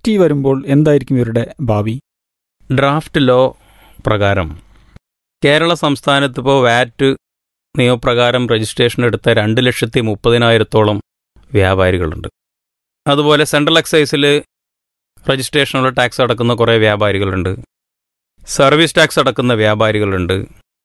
T വരുമ്പോൾ എന്തായിരിക്കും ഇവരുടെ ഭാവി ഡ്രാഫ്റ്റ് ലോ പ്രകാരം കേരള സംസ്ഥാനത്ത് ഇപ്പോൾ വാറ്റ് നിയമപ്രകാരം രജിസ്ട്രേഷൻ എടുത്ത രണ്ട് ലക്ഷത്തി മുപ്പതിനായിരത്തോളം വ്യാപാരികളുണ്ട് അതുപോലെ സെൻട്രൽ എക്സൈസിൽ രജിസ്ട്രേഷനുള്ള ടാക്സ് അടക്കുന്ന കുറേ വ്യാപാരികളുണ്ട് സർവീസ് ടാക്സ് അടക്കുന്ന വ്യാപാരികളുണ്ട്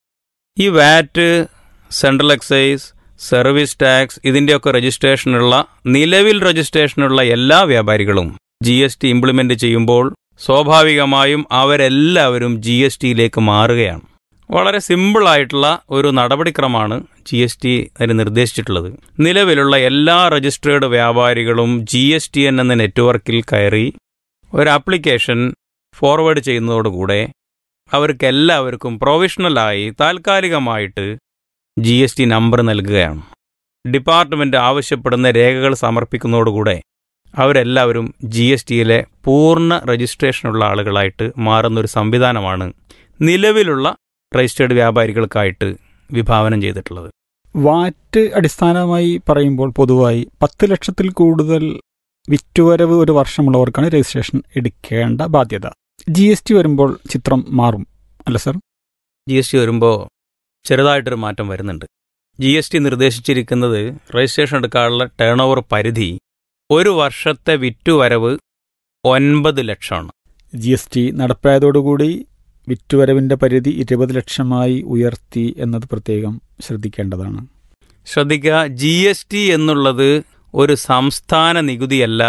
ഈ VAT central excise service tax ഇതിൻ്റെയൊക്കെ രജിസ്ട്രേഷനുള്ള നിലവിൽ രജിസ്ട്രേഷനുള്ള എല്ലാ വ്യാപാരികളും ജി എസ് ടി ഇംപ്ലിമെൻ്റ് ചെയ്യുമ്പോൾ സ്വാഭാവികമായും അവരെല്ലാവരും ജി എസ് ടിയിലേക്ക് മാറുകയാണ് വളരെ സിമ്പിളായിട്ടുള്ള ഒരു നടപടിക്രമമാണ് ജി എസ് ടി അതിന് നിർദ്ദേശിച്ചിട്ടുള്ളത് നിലവിലുള്ള എല്ലാ രജിസ്ട്രേഡ് വ്യാപാരികളും ജി എസ് ടി എൻ എന്ന നെറ്റ്വർക്കിൽ കയറി ഒരു ആപ്ലിക്കേഷൻ ഫോർവേഡ് ചെയ്യുന്നതോടുകൂടെ അവർക്ക് എല്ലാവർക്കും പ്രൊവിഷണലായി താൽക്കാലികമായിട്ട് ജി എസ് ടി നമ്പർ നൽകുകയാണ് ഡിപ്പാർട്ട്മെൻറ്റ് ആവശ്യപ്പെടുന്ന രേഖകൾ സമർപ്പിക്കുന്നതോടുകൂടെ അവരെല്ലാവരും ജി എസ് ടിയിലെ പൂർണ്ണ രജിസ്ട്രേഷനുള്ള ആളുകളായിട്ട് മാറുന്നൊരു സംവിധാനമാണ് നിലവിലുള്ള രജിസ്റ്റേർഡ് വ്യാപാരികൾക്കായിട്ട് വിഭാവനം ചെയ്തിട്ടുള്ളത് വാറ്റ് അടിസ്ഥാനമായി പറയുമ്പോൾ പൊതുവായി പത്ത് ലക്ഷത്തിൽ കൂടുതൽ വിറ്റുവരവ് ഒരു വർഷമുള്ളവർക്കാണ് രജിസ്ട്രേഷൻ എടുക്കേണ്ട ബാധ്യത ജി എസ് ടി വരുമ്പോൾ ചിത്രം മാറും അല്ല സർ ജി എസ് ടി വരുമ്പോൾ ചെറുതായിട്ടൊരു മാറ്റം വരുന്നുണ്ട് ജി എസ് ടി നിർദ്ദേശിച്ചിരിക്കുന്നത് രജിസ്ട്രേഷൻ എടുക്കാനുള്ള ടേൺ ഓവർ പരിധി ഒരു വർഷത്തെ വിറ്റുവരവ് ഒൻപത് ലക്ഷമാണ് ജി എസ് ടി നടപ്പായതോടുകൂടി വിറ്റുവരവിന്റെ പരിധി ഇരുപത് ലക്ഷമായി ഉയർത്തി എന്നത് പ്രത്യേകം ശ്രദ്ധിക്കേണ്ടതാണ് ശ്രദ്ധിക്കുക ജി എസ് ടി എന്നുള്ളത് ഒരു സംസ്ഥാന നികുതിയല്ല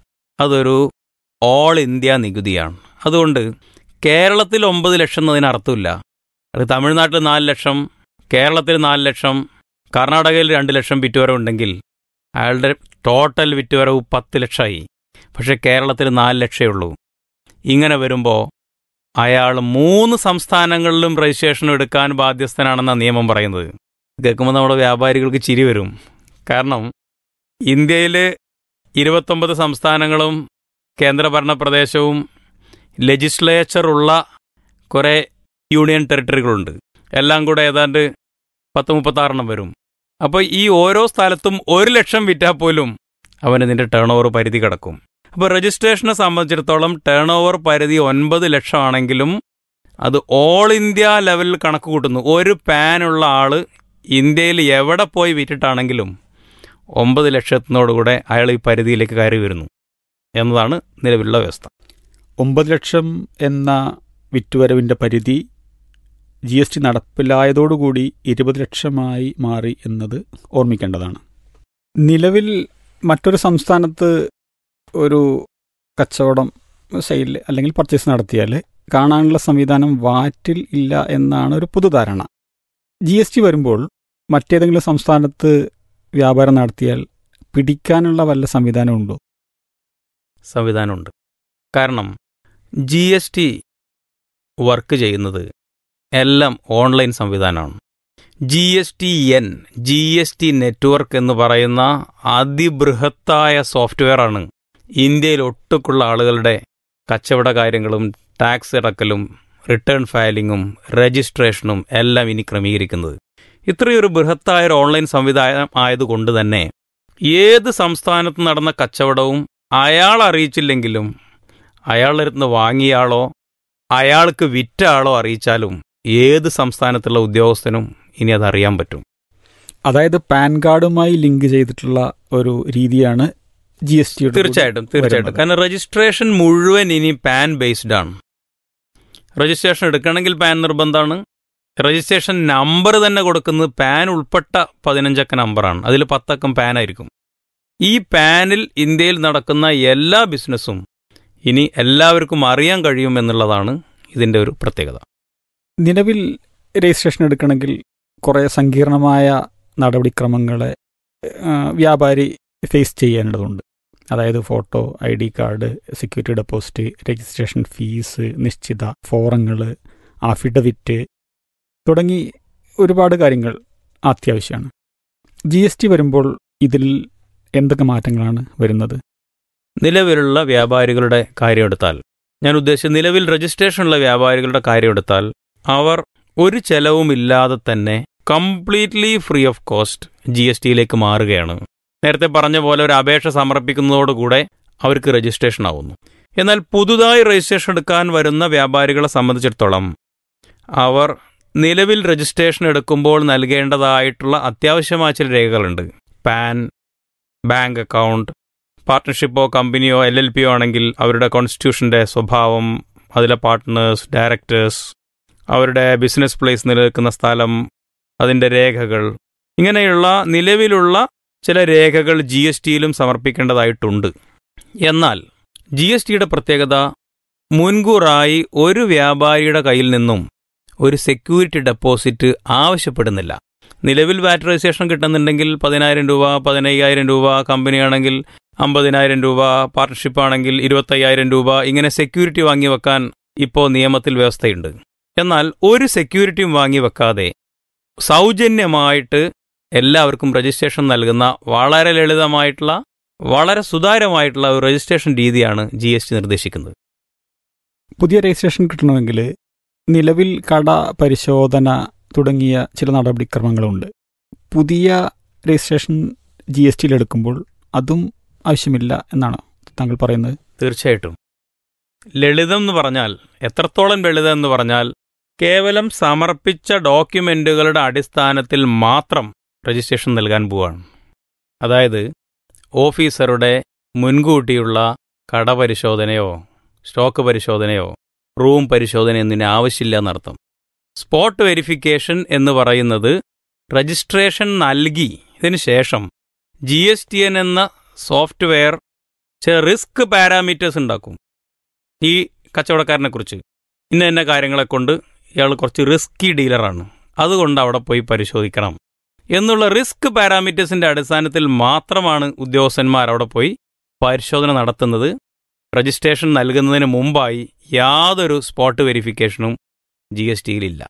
അതൊരു ഓൾ ഇന്ത്യ നികുതിയാണ് അതുകൊണ്ട് കേരളത്തിൽ ഒമ്പത് ലക്ഷം എന്നതിന് അർത്ഥമില്ല അത് തമിഴ്നാട്ടിൽ നാല് ലക്ഷം കേരളത്തിൽ നാല് ലക്ഷം കർണാടകയിൽ രണ്ട് ലക്ഷം വിറ്റുവരവുണ്ടെങ്കിൽ അയാളുടെ ടോട്ടൽ വിറ്റുവരവ് പത്ത് ലക്ഷമായി പക്ഷേ കേരളത്തിൽ നാല് ലക്ഷമേ ഉള്ളൂ ഇങ്ങനെ വരുമ്പോൾ അയാൾ മൂന്ന് സംസ്ഥാനങ്ങളിലും രജിസ്ട്രേഷൻ എടുക്കാൻ ബാധ്യസ്ഥനാണെന്നാണ് നിയമം പറയുന്നത് കേൾക്കുമ്പോൾ നമ്മുടെ വ്യാപാരികൾക്ക് ചിരി വരും കാരണം ഇന്ത്യയിൽ ഇരുപത്തൊമ്പത് സംസ്ഥാനങ്ങളും കേന്ദ്രഭരണ പ്രദേശവും ലെജിസ്ലേച്ചറുള്ള കുറേ യൂണിയൻ ടെറിട്ടറികളുണ്ട് എല്ലാം കൂടെ ഏതാണ്ട് പത്ത് മുപ്പത്താറെണ്ണം വരും അപ്പോൾ ഈ ഓരോ സ്ഥലത്തും ഒരു ലക്ഷം വിറ്റാൽ പോലും അവന് ഇതിൻ്റെ ടേൺ ഓവർ പരിധി കിടക്കും അപ്പോൾ രജിസ്ട്രേഷനെ സംബന്ധിച്ചിടത്തോളം ടേൺ ഓവർ പരിധി ഒൻപത് ലക്ഷമാണെങ്കിലും അത് ഓൾ ഇന്ത്യ ലെവലിൽ കണക്ക് കൂട്ടുന്നു ഒരു പാനുള്ള ആള് ഇന്ത്യയിൽ എവിടെ പോയി വിറ്റിട്ടാണെങ്കിലും ഒമ്പത് ലക്ഷത്തിനോടുകൂടെ അയാൾ ഈ പരിധിയിലേക്ക് കയറി വരുന്നു എന്നതാണ് നിലവിലുള്ള വ്യവസ്ഥ ഒമ്പത് ലക്ഷം എന്ന വിറ്റുവരവിന്റെ പരിധി ജി എസ് ടി നടപ്പിലായതോടുകൂടി ഇരുപത് ലക്ഷമായി മാറി എന്നത് ഓർമ്മിക്കേണ്ടതാണ് നിലവിൽ മറ്റൊരു സംസ്ഥാനത്ത് ഒരു കച്ചവടം സെയിൽ അല്ലെങ്കിൽ പർച്ചേസ് നടത്തിയാൽ കാണാനുള്ള സംവിധാനം വാറ്റിൽ ഇല്ല എന്നാണ് ഒരു പൊതുധാരണ ജി എസ് ടി വരുമ്പോൾ മറ്റേതെങ്കിലും സംസ്ഥാനത്ത് വ്യാപാരം നടത്തിയാൽ പിടിക്കാനുള്ള വല്ല സംവിധാനമുണ്ടോ സംവിധാനമുണ്ട് കാരണം ജി എസ് ടി വർക്ക് ചെയ്യുന്നത് എല്ലാം ഓൺലൈൻ സംവിധാനമാണ് G S T N G S T network എന്ന് പറയുന്ന അതിബൃഹത്തായ സോഫ്റ്റ്വെയറാണ് ഇന്ത്യയിൽ ഒട്ടുക്കുള്ള ആളുകളുടെ കച്ചവട കാര്യങ്ങളും ടാക്സ് അടക്കലും റിട്ടേൺ ഫയലിങ്ങും രജിസ്ട്രേഷനും എല്ലാം ഇനി ക്രമീകരിക്കുന്നത് ഇത്രയൊരു ബൃഹത്തായ ഒരു ഓൺലൈൻ സംവിധാനം ആയതുകൊണ്ട് തന്നെ ഏത് സംസ്ഥാനത്ത് നടന്ന കച്ചവടവും അയാൾ അറിയിച്ചില്ലെങ്കിലും അയാളടുത്ത് വാങ്ങിയ ആളോ അയാൾക്ക് വിറ്റ ആളോ അറിയിച്ചാലും ഏത് സംസ്ഥാനത്തുള്ള ഉദ്യോഗസ്ഥനും ഇനി അത് അറിയാൻ പറ്റും അതായത് പാൻ കാർഡുമായി ലിങ്ക് ചെയ്തിട്ടുള്ള ഒരു രീതിയാണ് ജി എസ് ടി തീർച്ചയായിട്ടും തീർച്ചയായിട്ടും കാരണം രജിസ്ട്രേഷൻ മുഴുവൻ ഇനി പാൻ ബേസ്ഡ് ആണ് രജിസ്ട്രേഷൻ എടുക്കണമെങ്കിൽ പാൻ നിർബന്ധമാണ് രജിസ്ട്രേഷൻ നമ്പർ തന്നെ കൊടുക്കുന്നത് പാൻ ഉൾപ്പെട്ട പതിനഞ്ചക്ക നമ്പറാണ് അതിൽ പത്തക്കം പാൻ ആയിരിക്കും ഈ പാനിൽ ഇന്ത്യയിൽ നടക്കുന്ന എല്ലാ ബിസിനസ്സും ഇനി എല്ലാവർക്കും അറിയാൻ കഴിയും എന്നുള്ളതാണ് ഇതിൻ്റെ ഒരു പ്രത്യേകത നിലവിൽ രജിസ്ട്രേഷൻ എടുക്കണമെങ്കിൽ കുറേ സങ്കീർണമായ നടപടിക്രമങ്ങളെ ആ, വ്യാപാരി ഫേസ് ചെയ്യേണ്ടതുണ്ട് അതായത് photo I D card security deposit registration fees നിശ്ചിത ഫോറങ്ങൾ അഫിഡവിറ്റ് തുടങ്ങി ഒരുപാട് കാര്യങ്ങൾ അത്യാവശ്യമാണ് ജി എസ് ടി വരുമ്പോൾ ഇതിൽ എന്തൊക്കെ മാറ്റങ്ങളാണ് വരുന്നത് നിലവിലുള്ള വ്യാപാരികളുടെ കാര്യമെടുത്താൽ ഞാൻ ഉദ്ദേശിച്ച നിലവിൽ രജിസ്ട്രേഷനുള്ള വ്യാപാരികളുടെ കാര്യമെടുത്താൽ അവർ ഒരു ചെലവുമില്ലാതെ തന്നെ completely free of cost G S ടിയിലേക്ക് മാറുകയാണ് നേരത്തെ പറഞ്ഞ പോലെ ഒരു അപേക്ഷ സമർപ്പിക്കുന്നതോടുകൂടെ അവർക്ക് രജിസ്ട്രേഷൻ ആവുന്നു എന്നാൽ പുതുതായി രജിസ്ട്രേഷൻ എടുക്കാൻ വരുന്ന വ്യാപാരികളെ സംബന്ധിച്ചിടത്തോളം അവർ നിലവിൽ രജിസ്ട്രേഷൻ എടുക്കുമ്പോൾ നൽകേണ്ടതായിട്ടുള്ള അത്യാവശ്യമായ ചില രേഖകളുണ്ട് പാൻ ബാങ്ക് അക്കൗണ്ട് പാർട്ട്ണർഷിപ്പോ കമ്പനിയോ എൽ എൽ പിയോ ആണെങ്കിൽ അവരുടെ കോൺസ്റ്റിറ്റ്യൂഷൻ്റെ സ്വഭാവം അതിലെ പാർട്ട്നേഴ്സ് ഡയറക്ടേഴ്സ് അവരുടെ ബിസിനസ് പ്ലേസ് നിലനിൽക്കുന്ന സ്ഥലം അതിൻ്റെ രേഖകൾ ഇങ്ങനെയുള്ള നിലവിലുള്ള ചില രേഖകൾ ജി എസ് ടിയിലും സമർപ്പിക്കേണ്ടതായിട്ടുണ്ട് എന്നാൽ ജി എസ് ടിയുടെ പ്രത്യേകത മുൻകൂറായി ഒരു വ്യാപാരിയുടെ കയ്യിൽ നിന്നും ഒരു സെക്യൂരിറ്റി ഡെപ്പോസിറ്റ് ആവശ്യപ്പെടുന്നില്ല നിലവിൽ വാറ്റ് രജിസ്ട്രേഷൻ കിട്ടുന്നുണ്ടെങ്കിൽ പതിനായിരം രൂപ പതിനയ്യായിരം രൂപ കമ്പനിയാണെങ്കിൽ അമ്പതിനായിരം രൂപ പാർട്ട്ണർഷിപ്പ് ആണെങ്കിൽ ഇരുപത്തയ്യായിരം രൂപ ഇങ്ങനെ സെക്യൂരിറ്റി വാങ്ങി വെക്കാൻ ഇപ്പോൾ നിയമത്തിൽ വ്യവസ്ഥയുണ്ട് എന്നാൽ ഒരു സെക്യൂരിറ്റിയും വാങ്ങി വെക്കാതെ സൗജന്യമായിട്ട് എല്ലാവർക്കും രജിസ്ട്രേഷൻ നൽകുന്ന വളരെ ലളിതമായിട്ടുള്ള വളരെ സുതാര്യമായിട്ടുള്ള ഒരു രജിസ്ട്രേഷൻ രീതിയാണ് ജി എസ് ടി നിർദ്ദേശിക്കുന്നത് പുതിയ രജിസ്ട്രേഷൻ കിട്ടണമെങ്കിൽ നിലവിൽ കട പരിശോധന തുടങ്ങിയ ചില നടപടിക്രമങ്ങളുണ്ട് പുതിയ രജിസ്ട്രേഷൻ ജി എസ് ടിയിൽ എടുക്കുമ്പോൾ അതും ആവശ്യമില്ല എന്നാണ് താങ്കൾ പറയുന്നത് തീർച്ചയായിട്ടും ലളിതം എന്ന് പറഞ്ഞാൽ എത്രത്തോളം ലളിതം എന്ന് പറഞ്ഞാൽ കേവലം സമർപ്പിച്ച ഡോക്യുമെന്റുകളുടെ അടിസ്ഥാനത്തിൽ മാത്രം രജിസ്ട്രേഷൻ നൽകാൻ പോവാണ് അതായത് ഓഫീസറുടെ മുൻകൂട്ടിയുള്ള കടപരിശോധനയോ സ്റ്റോക്ക് പരിശോധനയോ റൂം പരിശോധന എന്നിന് ആവശ്യമില്ല എന്നർത്ഥം സ്പോട്ട് വെരിഫിക്കേഷൻ എന്ന് പറയുന്നത് രജിസ്ട്രേഷൻ നൽകി ഇതിന് ശേഷം ജി എസ് ടി എൻ എന്ന സോഫ്റ്റ്വെയർ ചില റിസ്ക് പാരാമീറ്റേഴ്സ് ഉണ്ടാക്കും ഈ കച്ചവടക്കാരനെ കുറിച്ച് ഇന്ന ഇന്ന കാര്യങ്ങളെ കൊണ്ട് ഇയാൾ കുറച്ച് റിസ്കി ഡീലറാണ് അതുകൊണ്ട് അവിടെ പോയി പരിശോധിക്കണം എന്നുള്ള റിസ്ക് പാരാമീറ്റേഴ്സിന്റെ അടിസ്ഥാനത്തിൽ മാത്രമാണ് ഉദ്യോഗസ്ഥന്മാർ അവിടെ പോയി പരിശോധന നടത്തുന്നത് രജിസ്ട്രേഷൻ നൽകുന്നതിന് മുമ്പായി യാതൊരു സ്പോട്ട് വെരിഫിക്കേഷനും ജി എസ് ടിയിലില്ല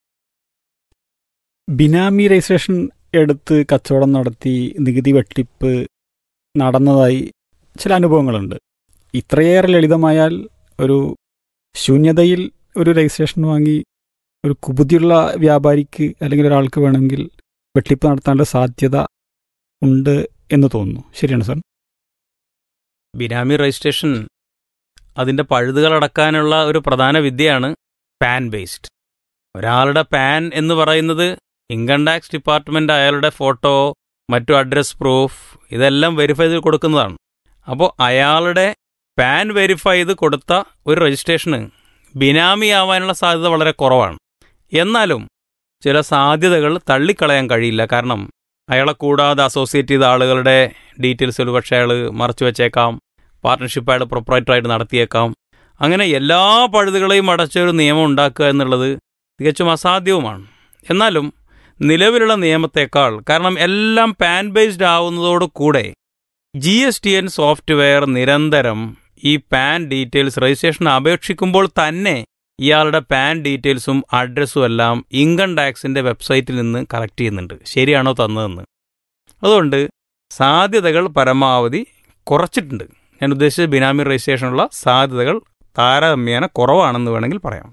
ബിനാമി രജിസ്ട്രേഷൻ എടുത്ത് കച്ചവടം നടത്തി നികുതി വെട്ടിപ്പ് നടന്നതായി ചില അനുഭവങ്ങളുണ്ട് ഇത്രയേറെ ലളിതമായാൽ ഒരു ശൂന്യതയിൽ ഒരു രജിസ്ട്രേഷൻ വാങ്ങി ഒരു കുബുദ്ധിയുള്ള വ്യാപാരിക്ക് അല്ലെങ്കിൽ ഒരാൾക്ക് വേണമെങ്കിൽ വെട്ടിപ്പ് നടത്താനുള്ള സാധ്യത ഉണ്ട് എന്ന് തോന്നുന്നു ശരിയാണ് സാർ ബിനാമി രജിസ്ട്രേഷൻ അതിൻ്റെ പഴുതുകളടക്കാനുള്ള ഒരു പ്രധാന വിദ്യയാണ് പാൻ ബേസ്ഡ് ഒരാളുടെ പാൻ എന്ന് പറയുന്നത് ഇൻകം ടാക്സ് ഡിപ്പാർട്ട്മെന്റ് അയാളുടെ ഫോട്ടോ മറ്റു അഡ്രസ് പ്രൂഫ് ഇതെല്ലാം വെരിഫൈ ചെയ്ത് കൊടുക്കുന്നതാണ് അപ്പോൾ അയാളുടെ പാൻ വെരിഫൈ ചെയ്ത് കൊടുത്ത ഒരു രജിസ്ട്രേഷന് ബിനാമി ആവാനുള്ള സാധ്യത വളരെ കുറവാണ് എന്നാലും ചില സാധ്യതകൾ തള്ളിക്കളയാൻ കഴിയില്ല കാരണം അയാളെ കൂടാതെ അസോസിയേറ്റ് ചെയ്ത ആളുകളുടെ ഡീറ്റെയിൽസ് ഒരുപക്ഷെ അയാൾ മറച്ചു വെച്ചേക്കാം പാർട്ട്ണർഷിപ്പ് അയാൾ പ്രൊപ്പറേറ്ററായിട്ട് നടത്തിയേക്കാം അങ്ങനെ എല്ലാ പഴുതുകളെയും അടച്ച ഒരു നിയമം ഉണ്ടാക്കുക എന്നുള്ളത് തികച്ചും അസാധ്യവുമാണ് എന്നാലും നിലവിലുള്ള നിയമത്തേക്കാൾ കാരണം എല്ലാം പാൻ ബേസ്ഡ് ആവുന്നതോട് കൂടെ G S T N software നിരന്തരം ഈ പാൻ ഡീറ്റെയിൽസ് രജിസ്ട്രേഷൻ അപേക്ഷിക്കുമ്പോൾ തന്നെ ഇയാളുടെ പാൻ ഡീറ്റെയിൽസും അഡ്രസ്സും എല്ലാം ഇൻകം ടാക്സിന്റെ വെബ്സൈറ്റിൽ നിന്ന് കളക്ട് ചെയ്യുന്നുണ്ട് ശരിയാണോ തന്നതെന്ന് അതുകൊണ്ട് സാധ്യതകൾ പരമാവധി കുറച്ചിട്ടുണ്ട് ഞാൻ ഉദ്ദേശിച്ചത് ബിനാമി രജിസ്ട്രേഷനുള്ള സാധ്യതകൾ താരതമ്യേന കുറവാണെന്ന് വേണമെങ്കിൽ പറയാം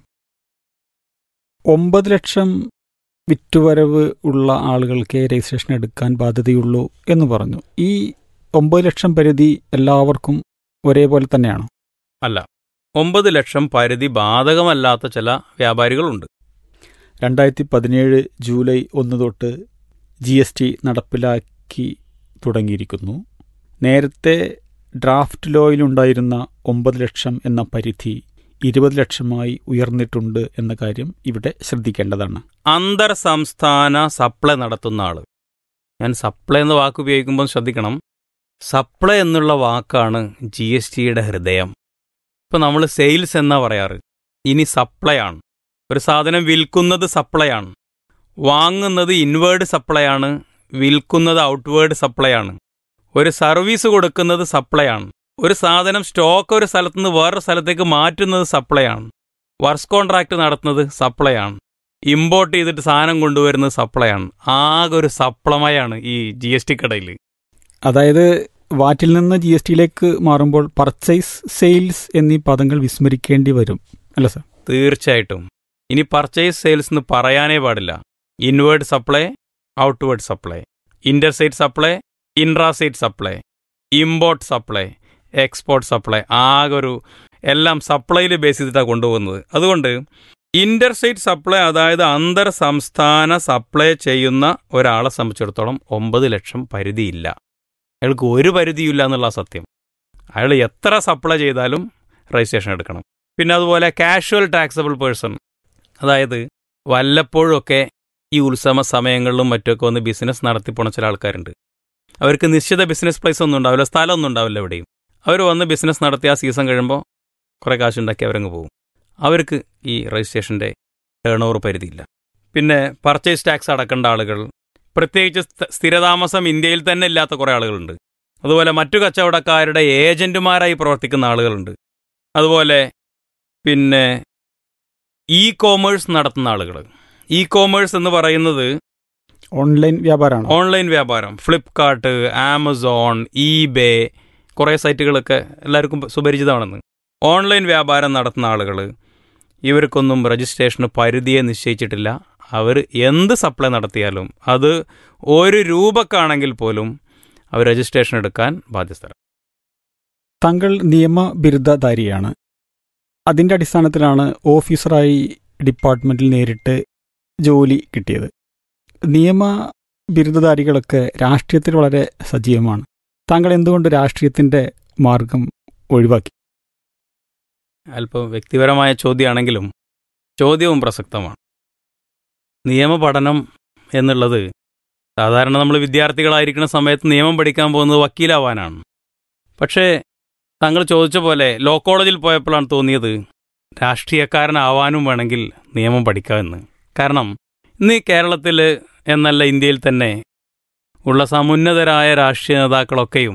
ഒമ്പത് ലക്ഷം വിറ്റുവരവ് ഉള്ള ആളുകൾക്ക് രജിസ്ട്രേഷൻ എടുക്കാൻ ബാധ്യതയുള്ളൂ എന്ന് പറഞ്ഞു ഈ ഒമ്പത് ലക്ഷം പരിധി എല്ലാവർക്കും ഒരേപോലെ തന്നെയാണോ അല്ല ഒമ്പത് ലക്ഷം പരിധി ബാധകമല്ലാത്ത ചില വ്യാപാരികളുണ്ട് രണ്ടായിരത്തി പതിനേഴ് ജൂലൈ ഒന്ന് തൊട്ട് ജി എസ് ടി നടപ്പിലാക്കി തുടങ്ങിയിരിക്കുന്നു നേരത്തെ ഡ്രാഫ്റ്റ് ലോയിലുണ്ടായിരുന്ന ഒമ്പത് ലക്ഷം എന്ന പരിധി ഇരുപത് ലക്ഷമായി ഉയർന്നിട്ടുണ്ട് എന്ന കാര്യം ഇവിടെ ശ്രദ്ധിക്കേണ്ടതാണ് അന്തർ സംസ്ഥാന സപ്ലൈ നടത്തുന്ന ആള് ഞാൻ സപ്ലൈ എന്ന വാക്ക് ഉപയോഗിക്കുമ്പോൾ ശ്രദ്ധിക്കണം സപ്ലൈ എന്നുള്ള വാക്കാണ് ജി എസ് ടിയുടെ ഹൃദയം ഇപ്പം നമ്മൾ സെയിൽസ് എന്നാ പറയാറ് ഇനി സപ്ലൈ ആണ് ഒരു സാധനം വിൽക്കുന്നത് സപ്ലൈ ആണ് വാങ്ങുന്നത് ഇൻവേർഡ് സപ്ലൈ ആണ് വിൽക്കുന്നത് ഔട്ട്വേർഡ് സപ്ലൈ ആണ് ഒരു സർവീസ് കൊടുക്കുന്നത് സപ്ലൈ ആണ് ഒരു സാധനം സ്റ്റോക്ക് ഒരു സ്ഥലത്ത് നിന്ന് വേറൊരു സ്ഥലത്തേക്ക് മാറ്റുന്നത് സപ്ലൈ ആണ് വർക്സ് കോൺട്രാക്ട് നടത്തുന്നത് സപ്ലൈ ആണ് ഇമ്പോർട്ട് ചെയ്തിട്ട് സാധനം കൊണ്ടുവരുന്നത് സപ്ലൈ ആണ് ആകെ ഒരു സപ്ലമയാണ് ഈ ജി എസ് ടി കടയിൽ അതായത് വാറ്റിൽ നിന്ന് ജി എസ് ടിയിലേക്ക് മാറുമ്പോൾ പർച്ചേസ് സെയിൽസ് എന്നീ പദങ്ങൾ വിസ്മരിക്കേണ്ടി വരും അല്ല സർ തീർച്ചയായിട്ടും ഇനി പർച്ചേസ് സെയിൽസ് എന്ന് പറയാനേ പാടില്ല inward supply outward supply interstate supply intrastate supply import supply export supply ആകെ ഒരു എല്ലാം സപ്ലൈയിൽ ബേസ് ചെയ്തിട്ടാണ് കൊണ്ടുപോകുന്നത് അതുകൊണ്ട് ഇന്റർസ്റ്റേറ്റ് സപ്ലൈ അതായത് അന്തർ സംസ്ഥാന സപ്ലൈ ചെയ്യുന്ന ഒരാളെ സംബന്ധിച്ചിടത്തോളം ഒമ്പത് ലക്ഷം പരിധിയില്ല അയാൾക്ക് ഒരു പരിധിയില്ല എന്നുള്ള സത്യം അയാൾ എത്ര സപ്ലൈ ചെയ്താലും രജിസ്ട്രേഷൻ എടുക്കണം പിന്നെ അതുപോലെ കാഷ്വൽ ടാക്സബിൾ പേഴ്സൺ അതായത് വല്ലപ്പോഴൊക്കെ ഈ ഉത്സവ സമയങ്ങളിലും മറ്റുമൊക്കെ വന്ന് ബിസിനസ് നടത്തിപ്പോണ ചില ആൾക്കാരുണ്ട് അവർക്ക് നിശ്ചിത ബിസിനസ് പ്ലേസ് ഒന്നും ഉണ്ടാവില്ല സ്ഥലമൊന്നും ഉണ്ടാവില്ല എവിടെയും അവർ വന്ന് ബിസിനസ് നടത്തി ആ സീസൺ കഴിയുമ്പോൾ കുറേ കാശുണ്ടാക്കി അവരങ്ങ് പോകും അവർക്ക് ഈ രജിസ്ട്രേഷൻ്റെ ടേൺ ഓവർ പരിധിയില്ല പിന്നെ പർച്ചേസ് ടാക്സ് അടക്കേണ്ട ആളുകൾ പ്രത്യേകിച്ച് സ്ഥ- സ്ഥിരതാമസം ഇന്ത്യയിൽ തന്നെ ഇല്ലാത്ത കുറേ ആളുകളുണ്ട് അതുപോലെ മറ്റു കച്ചവടക്കാരുടെ ഏജന്റുമാരായി പ്രവർത്തിക്കുന്ന ആളുകളുണ്ട് അതുപോലെ പിന്നെ ഇ കോമേഴ്സ് നടത്തുന്ന ആളുകൾ ഇ കോമേഴ്സ് എന്ന് പറയുന്നത് ഓൺലൈൻ വ്യാപാരമാണ് ഓൺലൈൻ വ്യാപാരം ഫ്ലിപ്കാർട്ട് ആമസോൺ ഈബേ കുറേ സൈറ്റുകളൊക്കെ എല്ലാവർക്കും സുപരിചിതമാണെന്ന് ഓൺലൈൻ വ്യാപാരം നടത്തുന്ന ആളുകൾ ഇവർക്കൊന്നും രജിസ്ട്രേഷന് പരിധിയെ നിശ്ചയിച്ചിട്ടില്ല അവർ എന്ത് സപ്ലൈ നടത്തിയാലും അത് ഒരു രൂപക്കാണെങ്കിൽ പോലും അവർ രജിസ്ട്രേഷൻ എടുക്കാൻ ബാധ്യസ്ഥരാണ് താങ്കൾ നിയമ ബിരുദധാരിയാണ് അതിൻ്റെ അടിസ്ഥാനത്തിലാണ് ഓഫീസറായി ഡിപ്പാർട്ട്മെൻറ്റിൽ നേരിട്ട് ജോലി കിട്ടിയത് നിയമ ബിരുദധാരികളൊക്കെ രാഷ്ട്രീയത്തിൽ വളരെ സജീവമാണ് താങ്കൾ എന്തുകൊണ്ട് രാഷ്ട്രീയത്തിൻ്റെ മാർഗം ഒഴിവാക്കി അല്പം വ്യക്തിപരമായ ചോദ്യമാണെങ്കിലും ചോദ്യവും പ്രസക്തമാണ് നിയമപഠനം എന്നുള്ളത് സാധാരണ നമ്മൾ വിദ്യാർത്ഥികളായിരിക്കുന്ന സമയത്ത് നിയമം പഠിക്കാൻ പോകുന്നത് വക്കീലാവാനാണ് പക്ഷേ താങ്കൾ ചോദിച്ച പോലെ ലോ കോളേജിൽ പോയപ്പോഴാണ് തോന്നിയത് രാഷ്ട്രീയക്കാരനാവാനും വേണമെങ്കിൽ നിയമം പഠിക്കാമെന്ന് കാരണം ഇന്ന് ഈ കേരളത്തിൽ എന്നല്ല ഇന്ത്യയിൽ തന്നെ ഉള്ള സമുന്നതരായ രാഷ്ട്രീയ നേതാക്കളൊക്കെയും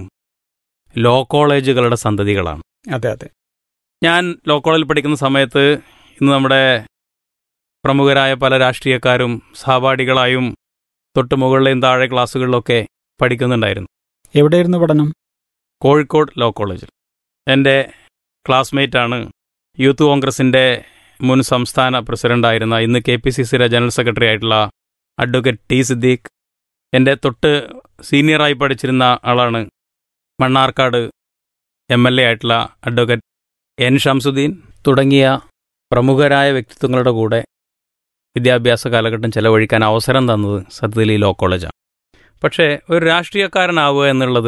ലോ കോളേജുകളുടെ സന്തതികളാണ് അതെ അതെ ഞാൻ ലോ കോളേജിൽ പഠിക്കുന്ന സമയത്ത് ഇന്ന് നമ്മുടെ പ്രമുഖരായ പല രാഷ്ട്രീയക്കാരും സഹപാഠികളായും തൊട്ട് മുകളിലെയും താഴെ ക്ലാസ്സുകളിലൊക്കെ പഠിക്കുന്നുണ്ടായിരുന്നു എവിടെയായിരുന്നു പഠനം കോഴിക്കോട് ലോ കോളേജിൽ എൻ്റെ ക്ലാസ്മേറ്റാണ് യൂത്ത് കോൺഗ്രസിൻ്റെ മുൻ സംസ്ഥാന പ്രസിഡൻ്റായിരുന്ന ഇന്ന് കെ പി സി സിയുടെ ജനറൽ സെക്രട്ടറി ആയിട്ടുള്ള അഡ്വക്കേറ്റ് ടി സിദ്ദീഖ് എൻ്റെ തൊട്ട് സീനിയറായി പഠിച്ചിരുന്ന ആളാണ് മണ്ണാർക്കാട് എം എൽ എ ആയിട്ടുള്ള അഡ്വക്കേറ്റ് എൻ ഷംസുദ്ദീൻ തുടങ്ങിയ പ്രമുഖരായ വ്യക്തിത്വങ്ങളുടെ കൂടെ വിദ്യാഭ്യാസ കാലഘട്ടം ചെലവഴിക്കാൻ അവസരം തന്നത് സത്യത്തിൽ ഈ ലോ കോളേജാണ് പക്ഷേ ഒരു രാഷ്ട്രീയക്കാരനാവുക എന്നുള്ളത്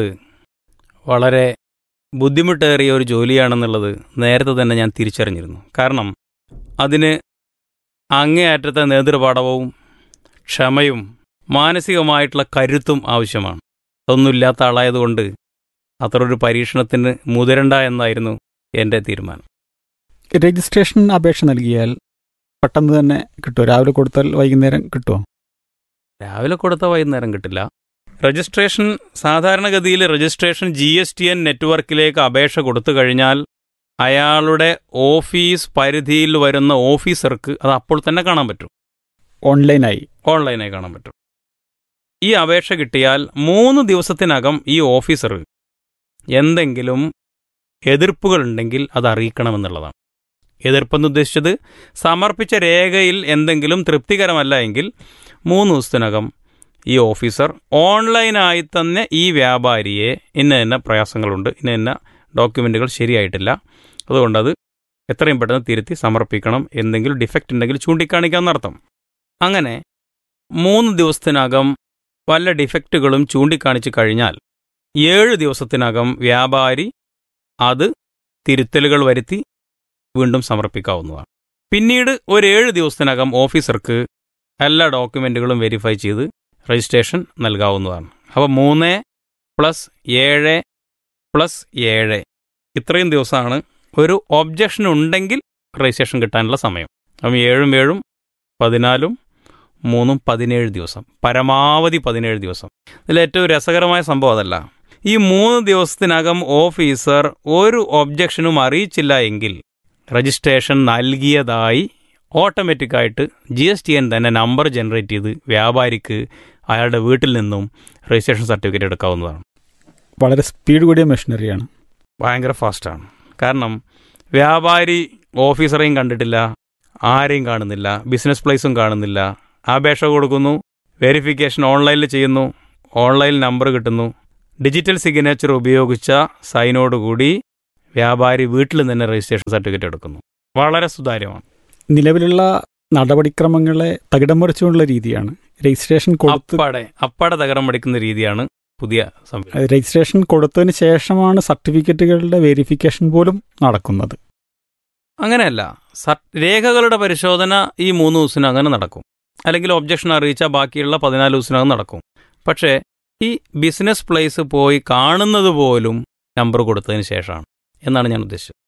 വളരെ ബുദ്ധിമുട്ടേറിയ ഒരു ജോലിയാണെന്നുള്ളത് നേരത്തെ തന്നെ ഞാൻ തിരിച്ചറിഞ്ഞിരുന്നു കാരണം അതിന് അങ്ങേയറ്റത്തെ നേതൃപാഠവും ക്ഷമയും മാനസികമായിട്ടുള്ള കരുത്തും ആവശ്യമാണ് അതൊന്നുമില്ലാത്ത ആളായതുകൊണ്ട് അത്ര ഒരു പരീക്ഷണത്തിന് മുതിരണ്ട എന്നായിരുന്നു എൻ്റെ തീരുമാനം രജിസ്ട്രേഷൻ അപേക്ഷ നൽകിയാൽ പെട്ടെന്ന് തന്നെ കിട്ടുമോ രാവിലെ കൊടുത്താൽ വൈകുന്നേരം കിട്ടുമോ രാവിലെ കൊടുത്ത വൈകുന്നേരം കിട്ടില്ല രജിസ്ട്രേഷൻ സാധാരണഗതിയിൽ registration G S T N നെറ്റ്വർക്കിലേക്ക് അപേക്ഷ കൊടുത്തു കഴിഞ്ഞാൽ അയാളുടെ ഓഫീസ് പരിധിയിൽ വരുന്ന ഓഫീസർക്ക് അത് അപ്പോൾ തന്നെ കാണാൻ പറ്റും ഓൺലൈനായി ഓൺലൈനായി കാണാൻ പറ്റും ഈ അപേക്ഷ കിട്ടിയാൽ മൂന്ന് ദിവസത്തിനകം ഈ ഓഫീസർ എന്തെങ്കിലും എതിർപ്പുകളുണ്ടെങ്കിൽ അത് അറിയിക്കണമെന്നുള്ളതാണ് എതിർപ്പെന്ന് ഉദ്ദേശിച്ചത് സമർപ്പിച്ച രേഖയിൽ എന്തെങ്കിലും തൃപ്തികരമല്ല എങ്കിൽ മൂന്ന് ദിവസത്തിനകം ഈ ഓഫീസർ ഓൺലൈനായി തന്നെ ഈ വ്യാപാരിയെ ഇന്ന ഇന്ന പ്രയാസങ്ങളുണ്ട് ഇന്ന ഇന്ന ഡോക്യുമെൻറ്റുകൾ ശരിയായിട്ടില്ല അതുകൊണ്ടത് എത്രയും പെട്ടെന്ന് തിരുത്തി സമർപ്പിക്കണം എന്തെങ്കിലും ഡിഫക്റ്റ് ഉണ്ടെങ്കിൽ ചൂണ്ടിക്കാണിക്കാമെന്നർത്ഥം അങ്ങനെ മൂന്ന് ദിവസത്തിനകം വല്ല ഡിഫക്റ്റുകളും ചൂണ്ടിക്കാണിച്ചു കഴിഞ്ഞാൽ ഏഴ് ദിവസത്തിനകം വ്യാപാരി അത് തിരുത്തലുകൾ വരുത്തി വീണ്ടും സമർപ്പിക്കാവുന്നതാണ് പിന്നീട് ഒരു ഏഴ് ദിവസത്തിനകം ഓഫീസർക്ക് എല്ലാ ഡോക്യുമെൻറ്റുകളും വെരിഫൈ ചെയ്ത് രജിസ്ട്രേഷൻ നൽകാവുന്നതാണ് അപ്പോൾ മൂന്ന് പ്ലസ് ഏഴ് പ്ലസ് ഏഴ് ഇത്രയും ദിവസമാണ് ഒരു ഒബ്ജക്ഷൻ ഉണ്ടെങ്കിൽ രജിസ്ട്രേഷൻ കിട്ടാനുള്ള സമയം അപ്പം ഏഴും ഏഴും പതിനാലും മൂന്നും പതിനേഴ് ദിവസം പരമാവധി പതിനേഴ് ദിവസം ഇതിൽ ഏറ്റവും രസകരമായ സംഭവം അതല്ല ഈ മൂന്ന് ദിവസത്തിനകം ഓഫീസർ ഒരു ഒബ്ജക്ഷനും അറിയിച്ചില്ല എങ്കിൽ രജിസ്ട്രേഷൻ നൽകിയതായി ഓട്ടോമാറ്റിക്കായിട്ട് ജി എസ് ടി എൻ തന്നെ നമ്പർ ജനറേറ്റ് ചെയ്ത് വ്യാപാരിക്ക് അയാളുടെ വീട്ടിൽ നിന്നും രജിസ്ട്രേഷൻ സർട്ടിഫിക്കറ്റ് എടുക്കാവുന്നതാണ് വളരെ സ്പീഡ് കൂടിയ മെഷീനറിയാണ് ഭയങ്കര ഫാസ്റ്റാണ് കാരണം വ്യാപാരി ഓഫീസറെയും കണ്ടിട്ടില്ല ആരെയും കാണുന്നില്ല ബിസിനസ് പ്ലേസും കാണുന്നില്ല അപേക്ഷ കൊടുക്കുന്നു വെരിഫിക്കേഷൻ ഓൺലൈനിൽ ചെയ്യുന്നു ഓൺലൈനിൽ നമ്പർ കിട്ടുന്നു ഡിജിറ്റൽ സിഗ്നേച്ചർ ഉപയോഗിച്ച സൈനോടുകൂടി വ്യാപാരി വീട്ടിൽ തന്നെ രജിസ്ട്രേഷൻ സർട്ടിഫിക്കറ്റ് എടുക്കുന്നു വളരെ സുതാര്യമാണ് നിലവിലുള്ള നടപടിക്രമങ്ങളെ തകിടം മറിച്ചുകൊണ്ടുള്ള രീതിയാണ് രജിസ്ട്രേഷൻ കൊടുത്ത് അപ്പാടെ അപ്പാടെ തകരം പഠിക്കുന്ന രീതിയാണ് പുതിയ സംവിധാനം രജിസ്ട്രേഷൻ കൊടുത്തതിന് ശേഷമാണ് സർട്ടിഫിക്കറ്റുകളുടെ വെരിഫിക്കേഷൻ പോലും നടക്കുന്നത് അങ്ങനെയല്ല സർ- രേഖകളുടെ പരിശോധന ഈ മൂന്ന് ദിവസത്തിനകം അങ്ങനെ നടക്കും അല്ലെങ്കിൽ ഒബ്ജക്ഷൻ അറിയിച്ചാൽ ബാക്കിയുള്ള പതിനാല് ദിവസത്തിനകം നടക്കും പക്ഷേ ഈ ബിസിനസ് പ്ലേസ് പോയി കാണുന്നത് പോലും നമ്പർ കൊടുത്തതിന് ശേഷമാണ് എന്നാണ് ഞാൻ ഉദ്ദേശിച്ചത്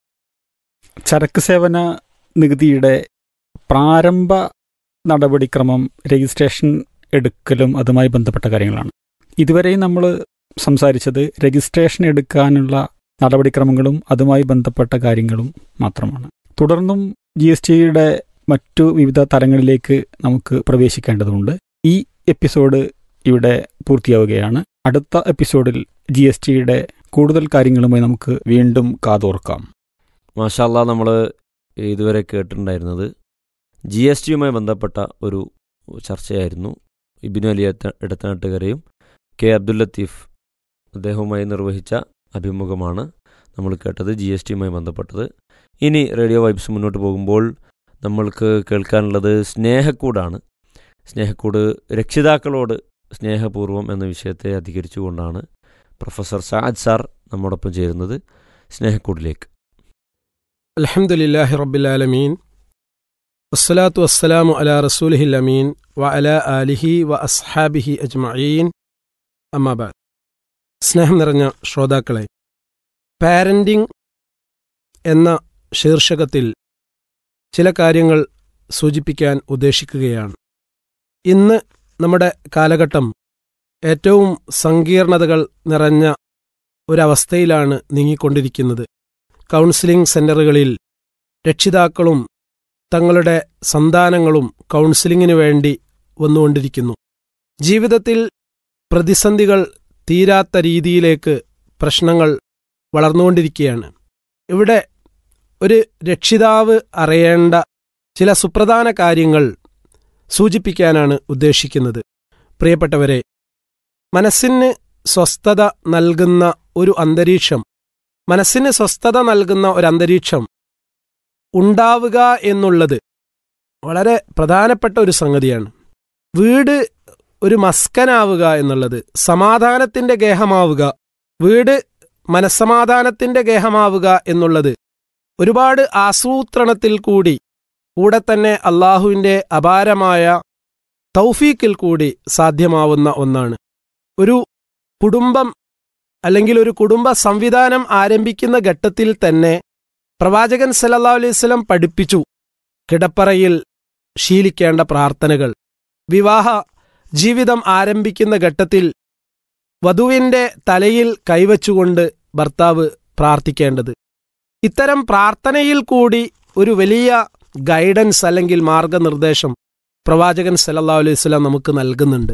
ചരക്ക് സേവന നികുതിയുടെ പ്രാരംഭ നടപടിക്രമം രജിസ്ട്രേഷൻ എടുക്കലും അതുമായി ബന്ധപ്പെട്ട കാര്യങ്ങളാണ് ഇതുവരെയും നമ്മൾ സംസാരിച്ചത് രജിസ്ട്രേഷൻ എടുക്കാനുള്ള നടപടിക്രമങ്ങളും അതുമായി ബന്ധപ്പെട്ട കാര്യങ്ങളും മാത്രമാണ് തുടർന്നും ജി എസ് ടിയുടെ മറ്റു വിവിധ തലങ്ങളിലേക്ക് നമുക്ക് പ്രവേശിക്കേണ്ടതുണ്ട് ഈ എപ്പിസോഡ് ഇവിടെ പൂർത്തിയാവുകയാണ് അടുത്ത എപ്പിസോഡിൽ ജി എസ് ടിയുടെ കൂടുതൽ കാര്യങ്ങളുമായി നമുക്ക് വീണ്ടും കാതോർക്കാം മാഷാല്ല നമ്മൾ ഇതുവരെ കേട്ടിട്ടുണ്ടായിരുന്നത് ജി എസ് ടിയുമായി ബന്ധപ്പെട്ട ഒരു ചർച്ചയായിരുന്നു ഇബിനു അലി എത്ത- ഇടത്തനാട്ടുകരയും കെ അബ്ദുൽ ലത്തീഫ് അദ്ദേഹവുമായി നിർവഹിച്ച അഭിമുഖമാണ് നമ്മൾ കേട്ടത് ജി എസ് ടിയുമായി ബന്ധപ്പെട്ടത് ഇനി റേഡിയോ വൈബ്സ് മുന്നോട്ട് പോകുമ്പോൾ നമ്മൾക്ക് കേൾക്കാനുള്ളത് സ്നേഹക്കൂടാണ് സ്നേഹക്കൂട് രക്ഷിതാക്കളോട് സ്നേഹപൂർവം എന്ന വിഷയത്തെ അധികരിച്ചുകൊണ്ടാണ് പ്രൊഫസർ സാദ് സാർ നമ്മോടൊപ്പം ചേരുന്നത് സ്നേഹക്കൂടിലേക്ക് الحمد لله رب العالمين والصلاة والسلام على رسوله الأمين وعلى آله وأصحابه أجمعين أما بعد സ്നേഹം നിറഞ്ഞ ശ്രോതാക്കളെ പാരന്റിംഗ് എന്ന ശീർഷകത്തിൽ ചില കാര്യങ്ങൾ സൂചിപ്പിക്കാൻ ഉദ്ദേശിക്കുകയാണ് ഇന്ന് നമ്മുടെ കാലഘട്ടം ഏറ്റവും സങ്കീർണതകൾ നിറഞ്ഞ ഒരവസ്ഥയിലാണ് നീങ്ങിക്കൊണ്ടിരിക്കുന്നത് കൗൺസിലിംഗ് സെന്ററുകളിൽ രക്ഷിതാക്കളും തങ്ങളുടെ സന്താനങ്ങളും കൗൺസിലിങ്ങിനു വേണ്ടി വന്നുകൊണ്ടിരിക്കുന്നു ജീവിതത്തിൽ പ്രതിസന്ധികൾ തീരാത്ത രീതിയിലേക്ക് പ്രശ്നങ്ങൾ വളർന്നുകൊണ്ടിരിക്കുകയാണ് ഇവിടെ ഒരു രക്ഷിതാവ് അറിയേണ്ട ചില സുപ്രധാന കാര്യങ്ങൾ സൂചിപ്പിക്കാനാണ് ഉദ്ദേശിക്കുന്നത് പ്രിയപ്പെട്ടവരെ മനസ്സിന് സ്വസ്ഥത നൽകുന്ന ഒരു അന്തരീക്ഷം മനസ്സിന് സ്വസ്ഥത നൽകുന്ന ഒരു അന്തരീക്ഷം ഉണ്ടാവുക എന്നുള്ളത് വളരെ പ്രധാനപ്പെട്ട ഒരു സംഗതിയാണ് വീട് ഒരു മസ്കനാവുക എന്നുള്ളത് സമാധാനത്തിന്റെ ഗേഹമാവുക വീട് മനസ്സമാധാനത്തിന്റെ ഗേഹമാവുക എന്നുള്ളത് ഒരുപാട് ആസൂത്രണത്തിൽ കൂടി കൂടെ തന്നെ അള്ളാഹുവിന്റെ അപാരമായ തൗഫീക്കിൽ കൂടി സാധ്യമാവുന്ന ഒന്നാണ് ഒരു കുടുംബം അല്ലെങ്കിൽ ഒരു കുടുംബ സംവിധാനം ആരംഭിക്കുന്ന ഘട്ടത്തിൽ തന്നെ പ്രവാചകൻ സല്ലല്ലാഹു അലൈഹി വസല്ലം പഠിപ്പിച്ചു കിടപ്പറയിൽ ശീലിക്കേണ്ട പ്രാർത്ഥനകൾ വിവാഹ ജീവിതം ആരംഭിക്കുന്ന ഘട്ടത്തിൽ വധുവിന്റെ തലയിൽ കൈവച്ചുകൊണ്ട് ഭർത്താവ് പ്രാർത്ഥിക്കേണ്ടത് ഇത്തരം പ്രാർത്ഥനയിൽ കൂടി ഒരു വലിയ ഗൈഡൻസ് അല്ലെങ്കിൽ മാർഗനിർദ്ദേശം പ്രവാചകൻ സല്ലല്ലാഹു അലൈഹി വസല്ലം നമുക്ക് നൽകുന്നുണ്ട്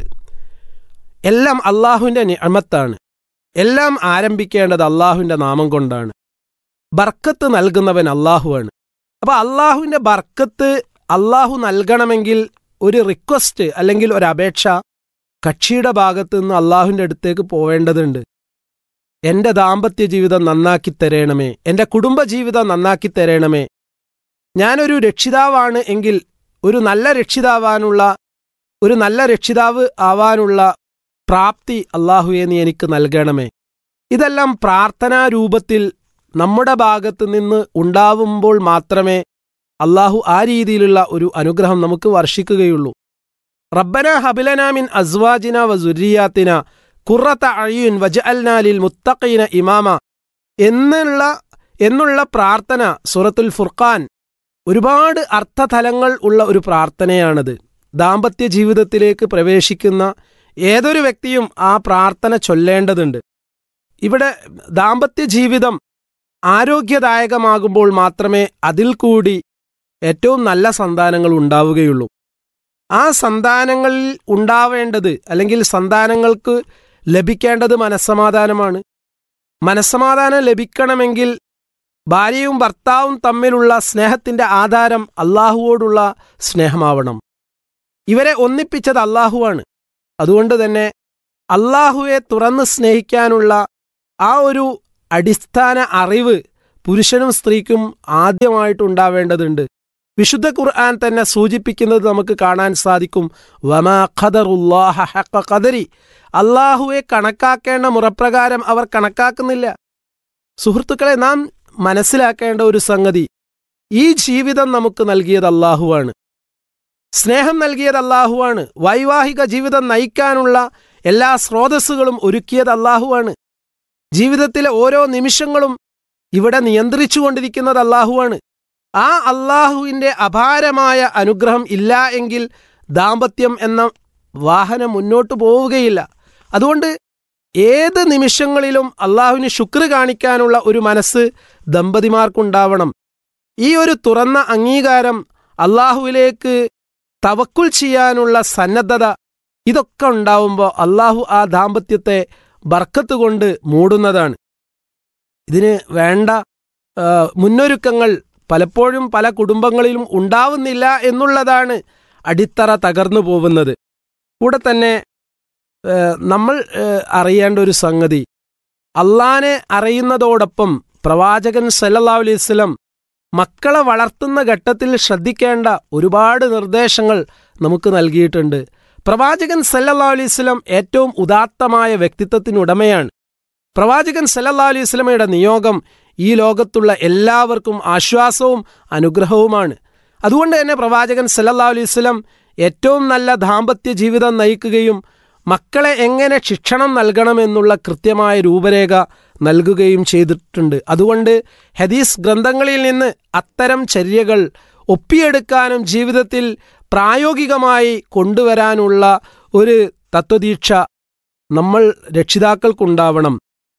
എല്ലാം അള്ളാഹുവിന്റെ നിഅമത്താണ് എല്ലാം ആരംഭിക്കേണ്ടത് അള്ളാഹുവിന്റെ നാമം കൊണ്ടാണ് ബർക്കത്ത് നൽകുന്നവൻ അള്ളാഹുവാണ് അപ്പൊ അള്ളാഹുവിന്റെ ബർക്കത്ത് അള്ളാഹു നൽകണമെങ്കിൽ ഒരു റിക്വസ്റ്റ് അല്ലെങ്കിൽ ഒരു അപേക്ഷ കക്ഷിയുടെ ഭാഗത്ത് നിന്ന് അള്ളാഹുവിന്റെ അടുത്തേക്ക് പോവേണ്ടതുണ്ട് എന്റെ ദാമ്പത്യ ജീവിതം നന്നാക്കി തരേണമേ എന്റെ കുടുംബ ജീവിതം നന്നാക്കി തരേണമേ ഞാനൊരു രക്ഷിതാവാണ് എങ്കിൽ ഒരു നല്ല രക്ഷിതാവാനുള്ള ഒരു നല്ല രക്ഷിതാവ് ആവാനുള്ള പ്രാപ്തി അള്ളാഹുവെ നീ എനിക്ക് നൽകണമേ ഇതെല്ലാം പ്രാർത്ഥനാ രൂപത്തിൽ നമ്മുടെ ഭാഗത്ത് നിന്ന് ഉണ്ടാവുമ്പോൾ മാത്രമേ അള്ളാഹു ആ രീതിയിലുള്ള ഒരു അനുഗ്രഹം നമുക്ക് വർഷിക്കുകയുള്ളൂ റബ്ബന ഹബിലനാമിൻ അസ്വാജിന വസുരിയാത്തിന കുറത്ത അഴിയുൻ വജഅൽനാലിൽ മുത്തഖീന ഇമാമ എന്നുള്ള എന്നുള്ള പ്രാർത്ഥന സൂറത്തുൽ ഫുർഖാൻ ഒരുപാട് അർത്ഥതലങ്ങൾ ഉള്ള ഒരു പ്രാർത്ഥനയാണത് ദാമ്പത്യ ജീവിതത്തിലേക്ക് പ്രവേശിക്കുന്ന ഏതൊരു വ്യക്തിയും ആ പ്രാർത്ഥന ചൊല്ലേണ്ടതുണ്ട് ഇവിടെ ദാമ്പത്യ ജീവിതം ആരോഗ്യദായകമാകുമ്പോൾ മാത്രമേ അതിൽ കൂടി ഏറ്റവും നല്ല സന്താനങ്ങൾ ഉണ്ടാവുകയുള്ളൂ ആ സന്താനങ്ങളിൽ ഉണ്ടാവേണ്ടത് അല്ലെങ്കിൽ സന്താനങ്ങൾക്ക് ലഭിക്കേണ്ടത് മനസ്സമാധാനമാണ് മനസ്സമാധാനം ലഭിക്കണമെങ്കിൽ ഭാര്യയും ഭർത്താവും തമ്മിലുള്ള സ്നേഹത്തിന്റെ ആധാരം അള്ളാഹുവോടുള്ള സ്നേഹമാവണം ഇവരെ ഒന്നിപ്പിച്ചത് അള്ളാഹുവാണ് അതുകൊണ്ട് തന്നെ അള്ളാഹുവെ തുറന്ന് സ്നേഹിക്കാനുള്ള ആ ഒരു അടിസ്ഥാന അറിവ് പുരുഷനും സ്ത്രീക്കും ആദ്യമായിട്ടുണ്ടാവേണ്ടതുണ്ട് വിശുദ്ധ ഖുർആൻ തന്നെ സൂചിപ്പിക്കുന്നത് നമുക്ക് കാണാൻ സാധിക്കും വമാ ഖദറുല്ലാഹ ഹഖ ഖദരി അള്ളാഹുവെ കണക്കാക്കേണ്ട മുറപ്രകാരം അവർ കണക്കാക്കുന്നില്ല സുഹൃത്തുക്കളെ നാം മനസ്സിലാക്കേണ്ട ഒരു സംഗതി ഈ ജീവിതം നമുക്ക് നൽകിയത് അള്ളാഹുവാണ് സ്നേഹം നൽകിയത് അള്ളാഹുവാണ് വൈവാഹിക ജീവിതം നയിക്കാനുള്ള എല്ലാ സ്രോതസ്സുകളും ഒരുക്കിയത് അള്ളാഹുവാണ് ജീവിതത്തിലെ ഓരോ നിമിഷങ്ങളും ഇവിടെ നിയന്ത്രിച്ചുകൊണ്ടിരിക്കുന്നത് അള്ളാഹുവാണ് ആ അള്ളാഹുവിൻ്റെ അപാരമായ അനുഗ്രഹം ഇല്ല എങ്കിൽ ദാമ്പത്യം എന്ന വാഹനം മുന്നോട്ട് പോവുകയില്ല അതുകൊണ്ട് ഏത് നിമിഷങ്ങളിലും അള്ളാഹുവിന് ശുക്ർ കാണിക്കാനുള്ള ഒരു മനസ്സ് ദമ്പതിമാർക്കുണ്ടാവണം ഈ ഒരു തുറന്ന അംഗീകാരം അള്ളാഹുവിലേക്ക് തവക്കുൽ ചെയ്യാനുള്ള സന്നദ്ധത ഇതൊക്കെ ഉണ്ടാവുമ്പോൾ അള്ളാഹു ആ ദാമ്പത്യത്തെ ബർക്കത്ത് കൊണ്ട് മൂടുന്നതാണ് ഇതിന് വേണ്ട ആ, മുന്നൊരുക്കങ്ങൾ പലപ്പോഴും പല കുടുംബങ്ങളിലും ഉണ്ടാവുന്നില്ല എന്നുള്ളതാണ് അടിത്തറ തകർന്നു പോകുന്നത് കൂടെ തന്നെ ഏ, നമ്മൾ ഏ, അറിയേണ്ട ഒരു സംഗതി അള്ളാനെ അറിയുന്നതോടൊപ്പം പ്രവാചകൻ സല്ലല്ലാഹു അലൈഹി വസല്ലം മക്കളെ വളർത്തുന്ന ഘട്ടത്തിൽ ശ്രദ്ധിക്കേണ്ട ഒരുപാട് നിർദ്ദേശങ്ങൾ നമുക്ക് നൽകിയിട്ടുണ്ട് പ്രവാചകൻ സല്ലല്ലാഹു അലൈഹി വസല്ലം ഏറ്റവും ഉദാത്തമായ വ്യക്തിത്വത്തിനുടമയാണ് പ്രവാചകൻ സല്ലല്ലാഹു അലൈഹി വസല്ലമയുടെ നിയോഗം ഈ ലോകത്തുള്ള എല്ലാവർക്കും ആശ്വാസവും അനുഗ്രഹവുമാണ് അതുകൊണ്ട് തന്നെ പ്രവാചകൻ സല്ലല്ലാഹു അലൈഹി വസല്ലം ഏറ്റവും നല്ല ദാമ്പത്യ ജീവിതം നയിക്കുകയും മക്കളെ എങ്ങനെ ശിക്ഷണം നൽകണമെന്നുള്ള കൃത്യമായ രൂപരേഖ നൽകുകയും ചെയ്തിട്ടുണ്ട് അതുകൊണ്ട് ഹദീസ് ഗ്രന്ഥങ്ങളിൽ നിന്ന് അത്തരം ചര്യകൾ ഒപ്പിയെടുക്കാനും ജീവിതത്തിൽ പ്രായോഗികമായി കൊണ്ടുവരാനുള്ള ഒരു തത്വദീക്ഷ നമ്മൾ രക്ഷിതാക്കൾക്കുണ്ടാവണം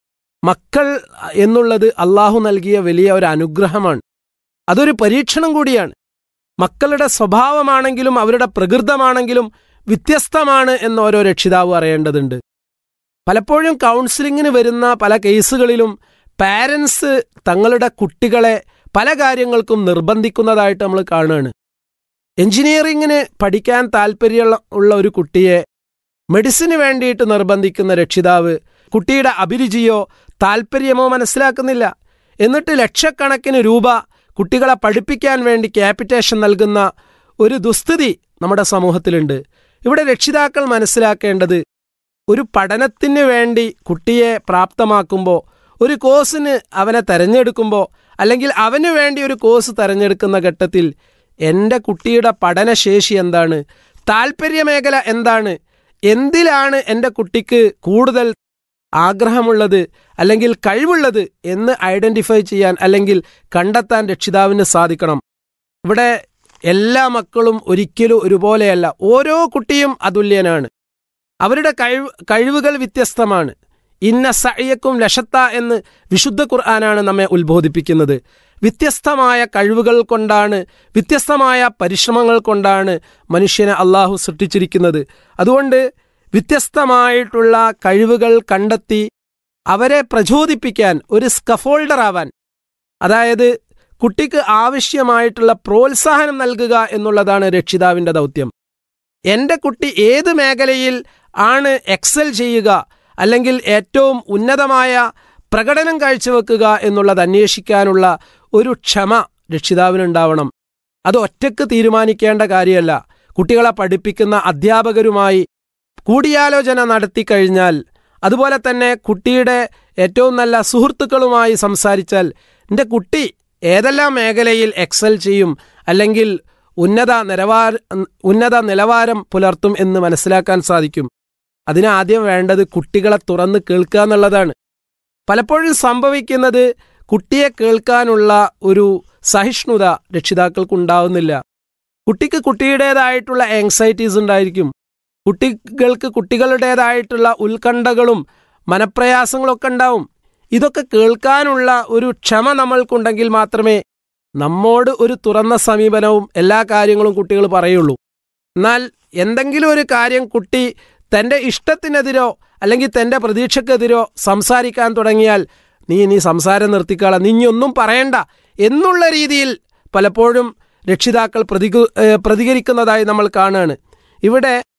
മക്കൾ എന്നുള്ളത് അള്ളാഹു നൽകിയ വലിയ ഒരു അനുഗ്രഹമാണ് അതൊരു പരീക്ഷണം കൂടിയാണ് മക്കളുടെ സ്വഭാവമാണെങ്കിലും അവരുടെ പ്രകൃതമാണെങ്കിലും വ്യത്യസ്തമാണ് എന്ന് ഓരോ രക്ഷിതാവ് അറിയേണ്ടതുണ്ട് പലപ്പോഴും കൗൺസിലിങ്ങിന് വരുന്ന പല കേസുകളിലും പാരൻസ് തങ്ങളുടെ കുട്ടികളെ പല കാര്യങ്ങൾക്കും നിർബന്ധിക്കുന്നതായിട്ട് നമ്മൾ കാണുകയാണ് എഞ്ചിനീയറിങ്ങിന് പഠിക്കാൻ താല്പര്യമുള്ള ഉള്ള ഒരു കുട്ടിയെ മെഡിസിന് വേണ്ടിയിട്ട് നിർബന്ധിക്കുന്ന രക്ഷിതാവ് കുട്ടിയുടെ അഭിരുചിയോ താല്പര്യമോ മനസ്സിലാക്കുന്നില്ല എന്നിട്ട് ലക്ഷക്കണക്കിന് രൂപ കുട്ടികളെ പഠിപ്പിക്കാൻ വേണ്ടി ക്യാപിറ്റേഷൻ നൽകുന്ന ഒരു ദുസ്ഥിതി നമ്മുടെ സമൂഹത്തിലുണ്ട് ഇവിടെ രക്ഷിതാക്കൾ മനസ്സിലാക്കേണ്ടത് ഒരു പഠനത്തിന് വേണ്ടി കുട്ടിയെ പ്രാപ്തമാക്കുമ്പോൾ ഒരു കോഴ്സിന് അവനെ തെരഞ്ഞെടുക്കുമ്പോൾ അല്ലെങ്കിൽ അവന് വേണ്ടി ഒരു കോഴ്സ് തെരഞ്ഞെടുക്കുന്ന ഘട്ടത്തിൽ എൻ്റെ കുട്ടിയുടെ പഠനശേഷി എന്താണ് താല്പര്യമേഖല എന്താണ് എന്തിലാണ് എൻ്റെ കുട്ടിക്ക് കൂടുതൽ ആഗ്രഹമുള്ളത് അല്ലെങ്കിൽ കഴിവുള്ളത് എന്ന് ഐഡൻറ്റിഫൈ ചെയ്യാൻ അല്ലെങ്കിൽ കണ്ടെത്താൻ രക്ഷിതാവിന് സാധിക്കണം ഇവിടെ എല്ലാ മക്കളും ഒരിക്കലും ഒരുപോലെയല്ല ഓരോ കുട്ടിയും അതുല്യനാണ് അവരുടെ കഴിവ് കഴിവുകൾ വ്യത്യസ്തമാണ് ഇന്ന സയ്യക്കും ലഷത്ത എന്ന് വിശുദ്ധ ഖുർആനാണ് നമ്മെ ഉത്ബോധിപ്പിക്കുന്നത് വ്യത്യസ്തമായ കഴിവുകൾ കൊണ്ടാണ് വ്യത്യസ്തമായ പരിശ്രമങ്ങൾ കൊണ്ടാണ് മനുഷ്യനെ അള്ളാഹു സൃഷ്ടിച്ചിരിക്കുന്നത് അതുകൊണ്ട് വ്യത്യസ്തമായിട്ടുള്ള കഴിവുകൾ കണ്ടെത്തി അവരെ പ്രചോദിപ്പിക്കാൻ ഒരു സ്കഫോൾഡർ ആവാൻ അതായത് കുട്ടിക്ക് ആവശ്യമായിട്ടുള്ള പ്രോത്സാഹനം നൽകുക എന്നുള്ളതാണ് രക്ഷിതാവിൻ്റെ ദൗത്യം എൻ്റെ കുട്ടി ഏത് മേഖലയിൽ ആണ് എക്സൽ ചെയ്യുക അല്ലെങ്കിൽ ഏറ്റവും ഉന്നതമായ പ്രകടനം കാഴ്ചവെക്കുക എന്നുള്ളത് അന്വേഷിക്കാനുള്ള ഒരു ക്ഷമ രക്ഷിതാവിനുണ്ടാവണം അത് ഒറ്റയ്ക്ക് തീരുമാനിക്കേണ്ട കാര്യമല്ല കുട്ടികളെ പഠിപ്പിക്കുന്ന അധ്യാപകരുമായി കൂടിയാലോചന നടത്തിക്കഴിഞ്ഞാൽ അതുപോലെ തന്നെ കുട്ടിയുടെ ഏറ്റവും നല്ല സുഹൃത്തുക്കളുമായി സംസാരിച്ചാൽ എൻ്റെ കുട്ടി ഏതെല്ലാം മേഖലയിൽ എക്സൽ ചെയ്യും അല്ലെങ്കിൽ ഉന്നത നിലവാര ഉന്നത നിലവാരം പുലർത്തും എന്ന് മനസ്സിലാക്കാൻ സാധിക്കും അതിനാദ്യം വേണ്ടത് കുട്ടികളെ തുറന്ന് കേൾക്കുക എന്നുള്ളതാണ് പലപ്പോഴും സംഭവിക്കുന്നത് കുട്ടിയെ കേൾക്കാനുള്ള ഒരു സഹിഷ്ണുത രക്ഷിതാക്കൾക്കുണ്ടാവുന്നില്ല കുട്ടിക്ക് കുട്ടിയുടേതായിട്ടുള്ള ആങ്സൈറ്റീസ് ഉണ്ടായിരിക്കും കുട്ടികൾക്ക് കുട്ടികളുടേതായിട്ടുള്ള ഉത്കണ്ഠകളും മനപ്രയാസങ്ങളൊക്കെ ഉണ്ടാവും ഇതൊക്കെ കേൾക്കാനുള്ള ഒരു ക്ഷമ നമ്മൾക്കുണ്ടെങ്കിൽ മാത്രമേ നമ്മോട് ഒരു തുറന്ന സമീപനവും എല്ലാ കാര്യങ്ങളും കുട്ടികൾ പറയുള്ളൂ എന്നാൽ എന്തെങ്കിലും ഒരു കാര്യം കുട്ടി തൻ്റെ ഇഷ്ടത്തിനെതിരോ അല്ലെങ്കിൽ തൻ്റെ പ്രതീക്ഷക്കെതിരോ സംസാരിക്കാൻ തുടങ്ങിയാൽ നീ നീ സംസാരം നിർത്തിക്കാളാം നീ ഇനി ഒന്നും പറയണ്ട എന്നുള്ള രീതിയിൽ പലപ്പോഴും രക്ഷിതാക്കൾ പ്രതികു ഏഹ് പ്രതികരിക്കുന്നതായി നമ്മൾ കാണുകയാണ് ഇവിടെ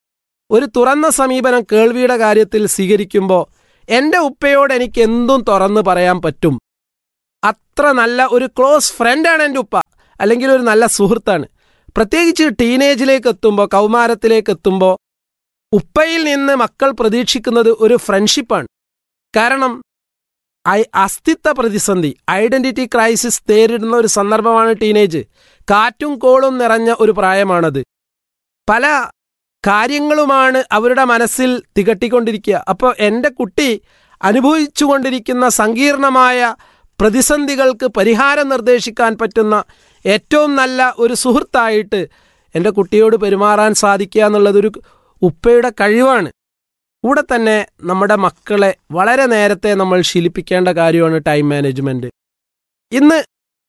ഒരു തുറന്ന സമീപനം കേൾവിയുടെ കാര്യത്തിൽ സ്വീകരിക്കുമ്പോൾ എൻ്റെ ഉപ്പയോട് എനിക്ക് എന്തും തുറന്ന് പറയാൻ പറ്റും അത്ര നല്ല ഒരു ക്ലോസ് ഫ്രണ്ടാണ് എൻ്റെ ഉപ്പ അല്ലെങ്കിൽ ഒരു നല്ല സുഹൃത്താണ് പ്രത്യേകിച്ച് ടീനേജിലേക്ക് എത്തുമ്പോൾ കൗമാരത്തിലേക്ക് എത്തുമ്പോൾ ഉപ്പയിൽ നിന്ന് മക്കൾ പ്രതീക്ഷിക്കുന്നത് ഒരു ഫ്രണ്ട്ഷിപ്പാണ് കാരണം ഐ- അസ്തിത്വ പ്രതിസന്ധി ഐഡന്റിറ്റി ക്രൈസിസ് നേരിടുന്ന ഒരു സന്ദർഭമാണ് ടീനേജ് കാറ്റും കോളും നിറഞ്ഞ ഒരു പ്രായമാണത് പല കാര്യങ്ങളുമാണ് അവരുടെ മനസ്സിൽ തികട്ടിക്കൊണ്ടിരിക്കുക അപ്പോൾ എൻ്റെ കുട്ടി അനുഭവിച്ചുകൊണ്ടിരിക്കുന്ന സങ്കീർണമായ പ്രതിസന്ധികൾക്ക് പരിഹാരം നിർദ്ദേശിക്കാൻ പറ്റുന്ന ഏറ്റവും നല്ല ഒരു സുഹൃത്തായിട്ട് എൻ്റെ കുട്ടിയോട് പെരുമാറാൻ സാധിക്കുക എന്നുള്ളതൊരു ഉപ്പയുടെ കഴിവാണ് കൂടെ തന്നെ നമ്മുടെ മക്കളെ വളരെ നേരത്തെ നമ്മൾ ശീലിപ്പിക്കേണ്ട കാര്യമാണ് ടൈം മാനേജ്മെന്റ് ഇന്ന്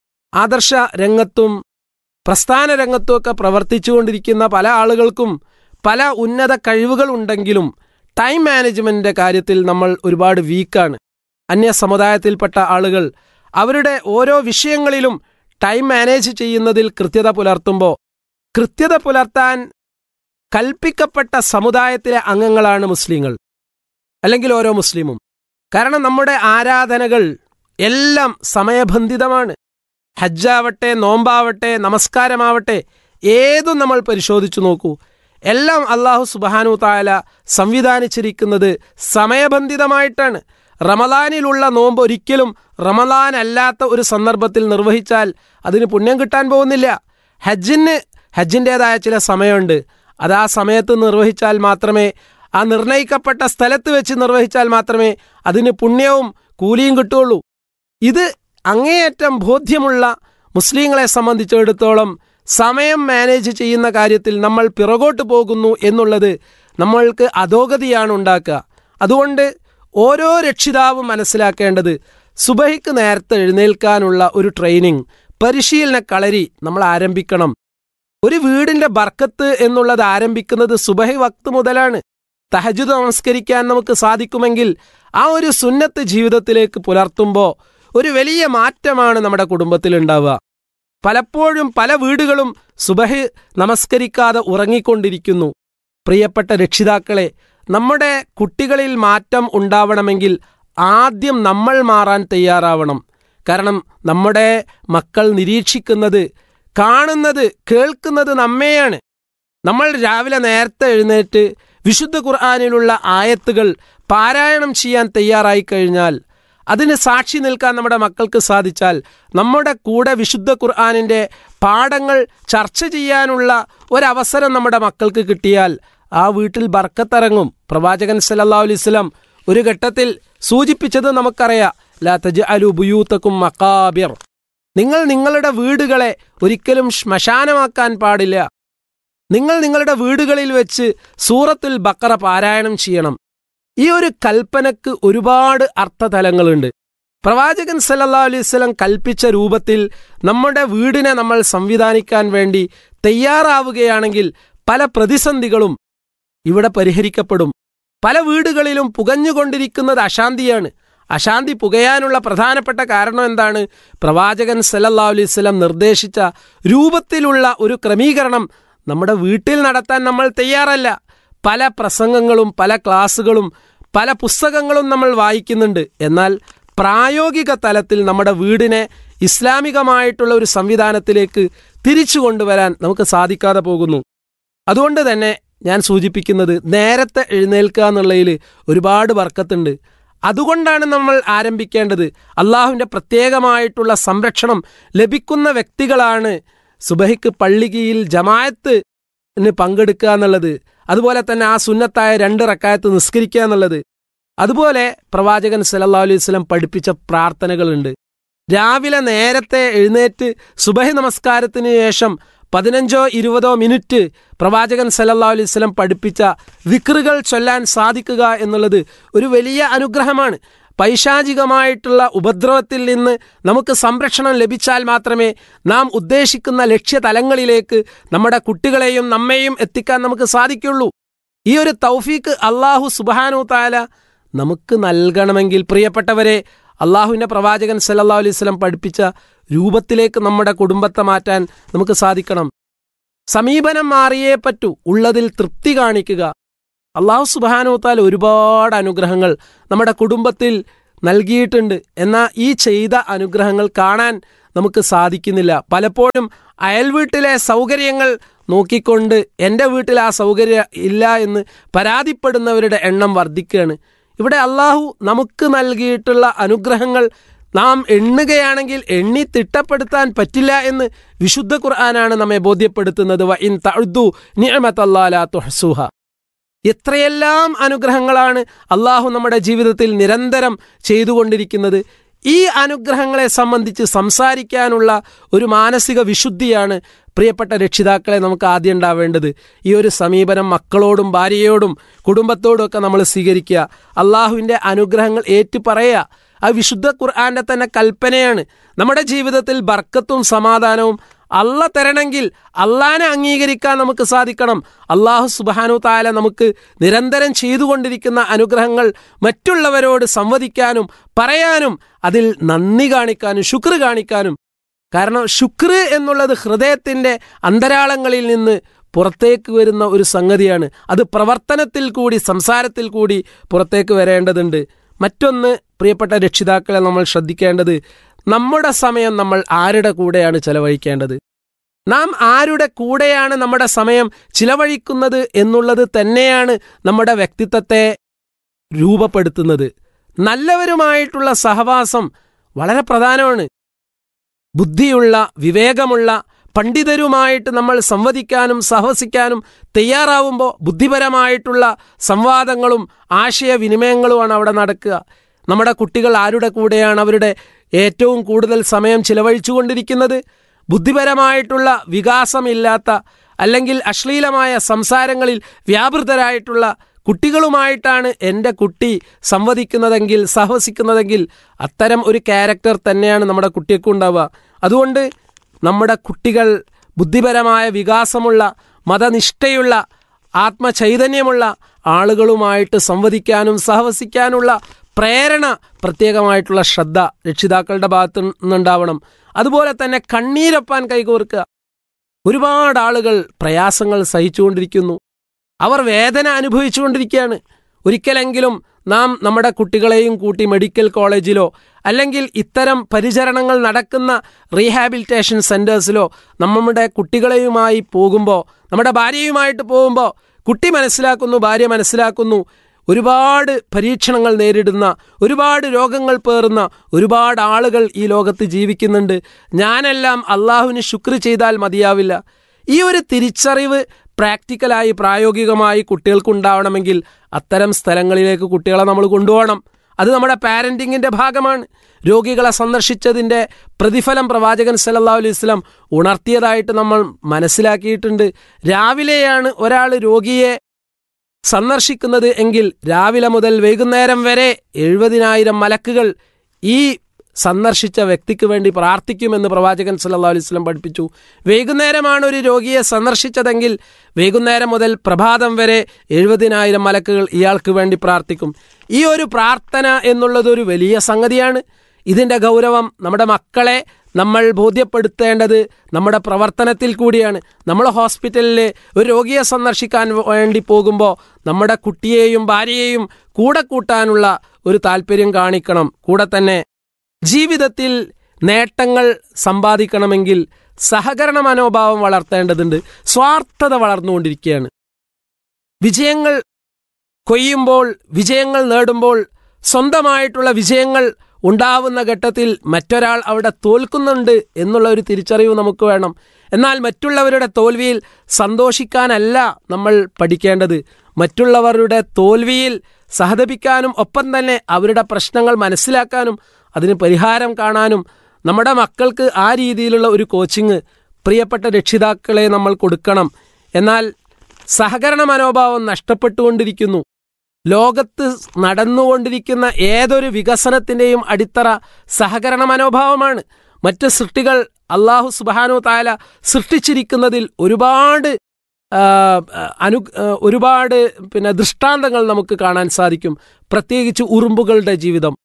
ആദർശ രംഗത്തും പ്രസ്ഥാന രംഗത്തുമൊക്കെ പ്രവർത്തിച്ചുകൊണ്ടിരിക്കുന്ന പല ആളുകൾക്കും പല ഉന്നത കഴിവുകൾ ഉണ്ടെങ്കിലും ടൈം മാനേജ്മെന്റിന്റെ കാര്യത്തിൽ നമ്മൾ ഒരുപാട് വീക്കാണ് അന്യ സമുദായത്തിൽപ്പെട്ട ആളുകൾ അവരുടെ ഓരോ വിഷയങ്ങളിലും ടൈം മാനേജ് ചെയ്യുന്നതിൽ കൃത്യത പുലർത്തുമ്പോൾ കൃത്യത പുലർത്താൻ കൽപ്പിക്കപ്പെട്ട സമുദായത്തിലെ അംഗങ്ങളാണ് മുസ്ലിങ്ങൾ അല്ലെങ്കിൽ ഓരോ മുസ്ലിമും കാരണം നമ്മുടെ ആരാധനകൾ എല്ലാം സമയബന്ധിതമാണ് ഹജ്ജാവട്ടെ നോമ്പാവട്ടെ നമസ്കാരമാവട്ടെ ഏതും നമ്മൾ പരിശോധിച്ചു നോക്കൂ എല്ലാം അള്ളാഹു സുബാനു താല സംവിധാനിച്ചിരിക്കുന്നത് സമയബന്ധിതമായിട്ടാണ് റമദാനിലുള്ള നോമ്പ് ഒരിക്കലും റമദാൻ അല്ലാത്ത ഒരു സന്ദർഭത്തിൽ നിർവഹിച്ചാൽ അതിന് പുണ്യം കിട്ടാൻ പോകുന്നില്ല ഹജ്ജിന് ഹജ്ജിൻ്റെതായ ചില സമയമുണ്ട് അത് ആ സമയത്ത് നിർവഹിച്ചാൽ മാത്രമേ ആ നിർണയിക്കപ്പെട്ട സ്ഥലത്ത് വെച്ച് നിർവഹിച്ചാൽ മാത്രമേ അതിന് പുണ്യവും കൂലിയും കിട്ടുള്ളൂ ഇത് അങ്ങേയറ്റം ബോധ്യമുള്ള മുസ്ലിങ്ങളെ സംബന്ധിച്ചിടത്തോളം സമയം മാനേജ് ചെയ്യുന്ന കാര്യത്തിൽ നമ്മൾ പിറകോട്ട് പോകുന്നു എന്നുള്ളത് നമ്മൾക്ക് അധോഗതിയാണ് ഉണ്ടാക്കുക അതുകൊണ്ട് ഓരോ രക്ഷിതാവും മനസ്സിലാക്കേണ്ടത് സുബഹിക്ക് നേരത്തെ എഴുന്നേൽക്കാനുള്ള ഒരു ട്രെയിനിങ് പരിശീലന കളരി നമ്മൾ ആരംഭിക്കണം ഒരു വീടിന്റെ ബർക്കത്ത് എന്നുള്ളത് ആരംഭിക്കുന്നത് സുബഹി വക്ത് മുതലാണ് തഹജുദ് നമസ്കരിക്കാൻ നമുക്ക് സാധിക്കുമെങ്കിൽ ആ ഒരു സുന്നത്ത് ജീവിതത്തിലേക്ക് പുലർത്തുമ്പോൾ ഒരു വലിയ മാറ്റമാണ് നമ്മുടെ കുടുംബത്തിൽ ഉണ്ടാവുക പലപ്പോഴും പല വീടുകളും സുബഹ് നമസ്കരിക്കാതെ ഉറങ്ങിക്കൊണ്ടിരിക്കുന്നു പ്രിയപ്പെട്ട രക്ഷിതാക്കളെ നമ്മുടെ കുട്ടികളിൽ മാറ്റം ഉണ്ടാവണമെങ്കിൽ ആദ്യം നമ്മൾ മാറാൻ തയ്യാറാവണം കാരണം നമ്മുടെ മക്കൾ നിരീക്ഷിക്കുന്നത് കാണുന്നത് കേൾക്കുന്നത് നമ്മെയാണ് നമ്മൾ രാവിലെ നേരത്തെ എഴുന്നേറ്റ് വിശുദ്ധ ഖുർആാനിലുള്ള ആയത്തുകൾ പാരായണം ചെയ്യാൻ തയ്യാറായി കഴിഞ്ഞാൽ അതിന് സാക്ഷി നിൽക്കാൻ നമ്മുടെ മക്കൾക്ക് സാധിച്ചാൽ നമ്മുടെ കൂടെ വിശുദ്ധ ഖുർആാനിൻ്റെ പാഠങ്ങൾ ചർച്ച ചെയ്യാനുള്ള ഒരവസരം നമ്മുടെ മക്കൾക്ക് കിട്ടിയാൽ ആ വീട്ടിൽ ബർക്കത്തിറങ്ങും പ്രവാചകൻ സല്ലല്ലാഹു അലൈഹി വസല്ലം ഒരു ഘട്ടത്തിൽ സൂചിപ്പിച്ചത് നമുക്കറിയാം ലാ തജ് അലു ബുയൂത്തക്കും മക്കാബിർ നിങ്ങൾ നിങ്ങളുടെ വീടുകളെ ഒരിക്കലും ശ്മശാനമാക്കാൻ പാടില്ല നിങ്ങൾ നിങ്ങളുടെ വീടുകളിൽ വെച്ച് സൂറത്തുൽ ബക്കറ പാരായണം ചെയ്യണം ഈ ഒരു കൽപ്പനക്ക് ഒരുപാട് അർത്ഥതലങ്ങളുണ്ട് പ്രവാചകൻ സല്ലല്ലാഹു അലൈഹി വസല്ലം കൽപ്പിച്ച രൂപത്തിൽ നമ്മുടെ വീടിനെ നമ്മൾ സംവിധാനിക്കാൻ വേണ്ടി തയ്യാറാവുകയാണെങ്കിൽ പല പ്രതിസന്ധികളും ഇവിടെ പരിഹരിക്കപ്പെടും പല വീടുകളിലും പുകഞ്ഞുകൊണ്ടിരിക്കുന്നത് അശാന്തിയാണ് അശാന്തി പുകയാനുള്ള പ്രധാനപ്പെട്ട കാരണം എന്താണ് പ്രവാചകൻ സല്ലല്ലാഹു അലൈഹി വസല്ലം നിർദ്ദേശിച്ച രൂപത്തിലുള്ള ഒരു ക്രമീകരണം നമ്മുടെ വീട്ടിൽ നടത്താൻ നമ്മൾ തയ്യാറല്ല പല പ്രസംഗങ്ങളും പല ക്ലാസ്സുകളും പല പുസ്തകങ്ങളും നമ്മൾ വായിക്കുന്നുണ്ട് എന്നാൽ പ്രായോഗിക തലത്തിൽ നമ്മുടെ വീടിനെ ഇസ്ലാമികമായിട്ടുള്ള ഒരു സംവിധാനത്തിലേക്ക് തിരിച്ചു കൊണ്ടുവരാൻ നമുക്ക് സാധിക്കാതെ പോകുന്നു അതുകൊണ്ട് തന്നെ ഞാൻ സൂചിപ്പിക്കുന്നത് നേരത്തെ എഴുന്നേൽക്കുക എന്നുള്ളതിൽ ഒരുപാട് വർക്കത്തുണ്ട് അതുകൊണ്ടാണ് നമ്മൾ ആരംഭിക്കേണ്ടത് അള്ളാഹുവിൻ്റെ പ്രത്യേകമായിട്ടുള്ള സംരക്ഷണം ലഭിക്കുന്ന വ്യക്തികളാണ് സുബഹിക്ക് പള്ളികയിൽ ജമായത്തിന് പങ്കെടുക്കുക എന്നുള്ളത് അതുപോലെ തന്നെ ആ സുന്നത്തായ രണ്ട് റക്കായത്ത് നിസ്കരിക്കുക എന്നുള്ളത് അതുപോലെ പ്രവാചകൻ സല്ലല്ലാഹു അലൈഹി വസല്ലം പഠിപ്പിച്ച പ്രാർത്ഥനകളുണ്ട് രാവിലെ നേരത്തെ എഴുന്നേറ്റ് സുബഹി നമസ്കാരത്തിന് ശേഷം പതിനഞ്ചോ ഇരുപതോ മിനിറ്റ് പ്രവാചകൻ സല്ലല്ലാഹു അലൈഹി വസല്ലം പഠിപ്പിച്ച വിക്റുകൾ ചൊല്ലാൻ സാധിക്കുക എന്നുള്ളത് ഒരു വലിയ അനുഗ്രഹമാണ് പൈശാചികമായിട്ടുള്ള ഉപദ്രവത്തിൽ നിന്ന് നമുക്ക് സംരക്ഷണം ലഭിച്ചാൽ മാത്രമേ നാം ഉദ്ദേശിക്കുന്ന ലക്ഷ്യതലങ്ങളിലേക്ക് നമ്മുടെ കുട്ടികളെയും നമ്മെയും എത്തിക്കാൻ നമുക്ക് സാധിക്കുള്ളൂ ഈ ഒരു തൗഫീക്ക് അള്ളാഹു സുബാനു താല നമുക്ക് നൽകണമെങ്കിൽ പ്രിയപ്പെട്ടവരെ അള്ളാഹുവിൻ്റെ പ്രവാചകൻ സല്ലല്ലാഹു അലൈഹി വസല്ലം പഠിപ്പിച്ച രൂപത്തിലേക്ക് നമ്മുടെ കുടുംബത്തെ മാറ്റാൻ നമുക്ക് സാധിക്കണം സമീപനം മാറിയേ പറ്റൂ ഉള്ളതിൽ തൃപ്തി കാണിക്കുക അള്ളാഹു സുബാനുത്താൽ ഒരുപാട് അനുഗ്രഹങ്ങൾ നമ്മുടെ കുടുംബത്തിൽ നൽകിയിട്ടുണ്ട് എന്നാൽ ഈ ചെയ്ത അനുഗ്രഹങ്ങൾ കാണാൻ നമുക്ക് സാധിക്കുന്നില്ല പലപ്പോഴും അയൽവീട്ടിലെ സൗകര്യങ്ങൾ നോക്കിക്കൊണ്ട് എൻ്റെ വീട്ടിൽ ആ സൗകര്യം ഇല്ല എന്ന് പരാതിപ്പെടുന്നവരുടെ എണ്ണം വർദ്ധിക്കുകയാണ് ഇവിടെ അള്ളാഹു നമുക്ക് നൽകിയിട്ടുള്ള അനുഗ്രഹങ്ങൾ നാം എണ്ണുകയാണെങ്കിൽ എണ്ണി തിട്ടപ്പെടുത്താൻ പറ്റില്ല എന്ന് വിശുദ്ധ ഖുർആനാണ് നമ്മെ ബോധ്യപ്പെടുത്തുന്നത് വ ഇൻ തഅുദ്ദു നിഅമത്തല്ലാ തുഹ്സുഹ എത്രയെല്ലാം അനുഗ്രഹങ്ങളാണ് അള്ളാഹു നമ്മുടെ ജീവിതത്തിൽ നിരന്തരം ചെയ്തുകൊണ്ടിരിക്കുന്നത് ഈ അനുഗ്രഹങ്ങളെ സംബന്ധിച്ച് സംസാരിക്കാനുള്ള ഒരു മാനസിക വിശുദ്ധിയാണ് പ്രിയപ്പെട്ട രക്ഷിതാക്കളെ നമുക്ക് ആദ്യം ഉണ്ടാവേണ്ടത് ഈ ഒരു സമീപനം മക്കളോടും ഭാര്യയോടും കുടുംബത്തോടും ഒക്കെ നമ്മൾ സ്വീകരിക്കുക അള്ളാഹുവിൻ്റെ അനുഗ്രഹങ്ങൾ ഏറ്റുപറയുക ആ വിശുദ്ധ ഖുർആന്റെ തന്നെ കൽപ്പനയാണ് നമ്മുടെ ജീവിതത്തിൽ ബർക്കത്തും സമാധാനവും അള്ള തരണമെങ്കിൽ അള്ളാനെ അംഗീകരിക്കാൻ നമുക്ക് സാധിക്കണം അള്ളാഹു സുബാനു താല നമുക്ക് നിരന്തരം ചെയ്തുകൊണ്ടിരിക്കുന്ന അനുഗ്രഹങ്ങൾ മറ്റുള്ളവരോട് സംവദിക്കാനും പറയാനും അതിൽ നന്ദി കാണിക്കാനും ശുക്ർ കാണിക്കാനും കാരണം ശുക്ർ എന്നുള്ളത് ഹൃദയത്തിൻ്റെ അന്തരാളങ്ങളിൽ നിന്ന് പുറത്തേക്ക് വരുന്ന ഒരു സംഗതിയാണ് അത് പ്രവർത്തനത്തിൽ കൂടി സംസാരത്തിൽ കൂടി പുറത്തേക്ക് വരേണ്ടതുണ്ട് മറ്റൊന്ന് പ്രിയപ്പെട്ട രക്ഷിതാക്കളെ നമ്മൾ ശ്രദ്ധിക്കേണ്ടത് നമ്മുടെ സമയം നമ്മൾ ആരുടെ കൂടെയാണ് ചെലവഴിക്കേണ്ടത് നാം ആരുടെ കൂടെയാണ് നമ്മുടെ സമയം ചിലവഴിക്കുന്നത് എന്നുള്ളത് തന്നെയാണ് നമ്മുടെ വ്യക്തിത്വത്തെ രൂപപ്പെടുത്തുന്നത് നല്ലവരുമായിട്ടുള്ള സഹവാസം വളരെ പ്രധാനമാണ് ബുദ്ധിയുള്ള വിവേകമുള്ള പണ്ഡിതരുമായിട്ട് നമ്മൾ സംവദിക്കാനും സഹവസിക്കാനും തയ്യാറാവുമ്പോൾ ബുദ്ധിപരമായിട്ടുള്ള സംവാദങ്ങളും ആശയവിനിമയങ്ങളുമാണ് അവിടെ നടക്കുക നമ്മുടെ കുട്ടികൾ ആരുടെ കൂടെയാണ് അവരുടെ ഏറ്റവും കൂടുതൽ സമയം ചിലവഴിച്ചുകൊണ്ടിരിക്കുന്നത് ബുദ്ധിപരമായിട്ടുള്ള വികാസമില്ലാത്ത അല്ലെങ്കിൽ അശ്ലീലമായ സംസാരങ്ങളിൽ വ്യാപൃതരായിട്ടുള്ള കുട്ടികളുമായിട്ടാണ് എൻ്റെ കുട്ടി സംവദിക്കുന്നതെങ്കിൽ സഹവസിക്കുന്നതെങ്കിൽ അത്തരം ഒരു ക്യാരക്ടർ തന്നെയാണ് നമ്മുടെ കുട്ടിയൊക്കെ അതുകൊണ്ട് നമ്മുടെ കുട്ടികൾ ബുദ്ധിപരമായ വികാസമുള്ള മതനിഷ്ഠയുള്ള ആത്മചൈതന്യമുള്ള ആളുകളുമായിട്ട് സംവദിക്കാനും സഹവസിക്കാനുള്ള പ്രേരണ പ്രത്യേകമായിട്ടുള്ള ശ്രദ്ധ രക്ഷിതാക്കളുടെ ഭാഗത്തു നിന്നുണ്ടാവണം അതുപോലെ തന്നെ കണ്ണീരപ്പാൻ കൈകോർക്കുക ഒരുപാട് ആളുകൾ പ്രയാസങ്ങൾ സഹിച്ചുകൊണ്ടിരിക്കുന്നു അവർ വേദന അനുഭവിച്ചുകൊണ്ടിരിക്കുകയാണ് ഒരിക്കലെങ്കിലും നാം നമ്മുടെ കുട്ടികളെയും കൂട്ടി മെഡിക്കൽ കോളേജിലോ അല്ലെങ്കിൽ ഇത്തരം പരിചരണങ്ങൾ നടക്കുന്ന റീഹാബിലിറ്റേഷൻ സെൻറ്റേഴ്സിലോ നമ്മുടെ കുട്ടികളെയുമായി പോകുമ്പോൾ നമ്മുടെ ഭാര്യയുമായിട്ട് പോകുമ്പോൾ കുട്ടി മനസ്സിലാക്കുന്നു ഭാര്യ മനസ്സിലാക്കുന്നു ഒരുപാട് പരീക്ഷണങ്ങൾ നേരിടുന്ന ഒരുപാട് രോഗങ്ങൾ പേറുന്ന ഒരുപാട് ആളുകൾ ഈ ലോകത്ത് ജീവിക്കുന്നുണ്ട് ഞാനെല്ലാം അള്ളാഹുവിന് ശുക്ർ ചെയ്താൽ മതിയാവില്ല ഈ ഒരു തിരിച്ചറിവ് പ്രാക്ടിക്കലായി പ്രായോഗികമായി കുട്ടികൾക്കുണ്ടാവണമെങ്കിൽ അത്തരം സ്ഥലങ്ങളിലേക്ക് കുട്ടികളെ നമ്മൾ കൊണ്ടുപോകണം അത് നമ്മുടെ പാരൻറ്റിങ്ങിൻ്റെ ഭാഗമാണ് രോഗികളെ സന്ദർശിച്ചതിൻ്റെ പ്രതിഫലം പ്രവാചകൻ സല്ലല്ലാഹു അലൈഹി വസല്ലം ഉണർത്തിയതായിട്ട് നമ്മൾ മനസ്സിലാക്കിയിട്ടുണ്ട് രാവിലെയാണ് ഒരാൾ രോഗിയെ സന്ദർശിക്കുന്നത് എങ്കിൽ രാവിലെ മുതൽ വൈകുന്നേരം വരെ എഴുപതിനായിരം മലക്കുകൾ ഈ സന്ദർശിച്ച വ്യക്തിക്ക് വേണ്ടി പ്രാർത്ഥിക്കുമെന്ന് പ്രവാചകൻ സല്ലല്ലാഹു അലൈഹി വസല്ലം പഠിപ്പിച്ചു വൈകുന്നേരമാണ് ഒരു രോഗിയെ സന്ദർശിച്ചതെങ്കിൽ വൈകുന്നേരം മുതൽ പ്രഭാതം വരെ എഴുപതിനായിരം മലക്കുകൾ ഇയാൾക്ക് വേണ്ടി പ്രാർത്ഥിക്കും ഈ ഒരു പ്രാർത്ഥന എന്നുള്ളത് ഒരു വലിയ സംഗതിയാണ് ഇതിൻ്റെ ഗൗരവം നമ്മുടെ മക്കളെ നമ്മൾ ബോധ്യപ്പെടുത്തേണ്ടത് നമ്മുടെ പ്രവർത്തനത്തിൽ കൂടിയാണ് നമ്മൾ ഹോസ്പിറ്റലിൽ ഒരു രോഗിയെ സന്ദർശിക്കാൻ വേണ്ടി പോകുമ്പോൾ നമ്മുടെ കുട്ടിയെയും ഭാര്യയെയും കൂടെ കൂട്ടാനുള്ള ഒരു താല്പര്യം കാണിക്കണം കൂടെ തന്നെ ജീവിതത്തിൽ നേട്ടങ്ങൾ സമ്പാദിക്കണമെങ്കിൽ സഹകരണ മനോഭാവം വളർത്തേണ്ടതുണ്ട് സ്വാർത്ഥത വളർന്നുകൊണ്ടിരിക്കുകയാണ് വിജയങ്ങൾ കൊയ്യുമ്പോൾ വിജയങ്ങൾ നേടുമ്പോൾ സ്വന്തമായിട്ടുള്ള വിജയങ്ങൾ ഉണ്ടാവുന്ന ഘട്ടത്തിൽ മറ്റൊരാൾ അവിടെ തോൽക്കുന്നുണ്ട് എന്നുള്ള ഒരു തിരിച്ചറിവ് നമുക്ക് വേണം എന്നാൽ മറ്റുള്ളവരുടെ തോൽവിയിൽ സന്തോഷിക്കാനല്ല നമ്മൾ പഠിക്കേണ്ടത് മറ്റുള്ളവരുടെ തോൽവിയിൽ സഹതപിക്കാനും ഒപ്പം തന്നെ അവരുടെ പ്രശ്നങ്ങൾ മനസ്സിലാക്കാനും അതിന് പരിഹാരം കാണാനും നമ്മുടെ മക്കൾക്ക് ആ രീതിയിലുള്ള ഒരു കോച്ചിങ് പ്രിയപ്പെട്ട രക്ഷിതാക്കളെ നമ്മൾ കൊടുക്കണം എന്നാൽ സഹകരണ മനോഭാവം നഷ്ടപ്പെട്ടുകൊണ്ടിരിക്കുന്നു ലോകത്ത് നടന്നുകൊണ്ടിരിക്കുന്ന ഏതൊരു വികസനത്തിൻ്റെയും അടിത്തറ സഹകരണ മനോഭാവമാണ് മറ്റ് സൃഷ്ടികൾ അള്ളാഹു സുബാനു താല സൃഷ്ടിച്ചിരിക്കുന്നതിൽ ഒരുപാട് ആ, അനു ആ, ഒരുപാട് പിന്നെ ദൃഷ്ടാന്തങ്ങൾ നമുക്ക് കാണാൻ സാധിക്കും പ്രത്യേകിച്ച് ഉറുമ്പുകളുടെ ജീവിതം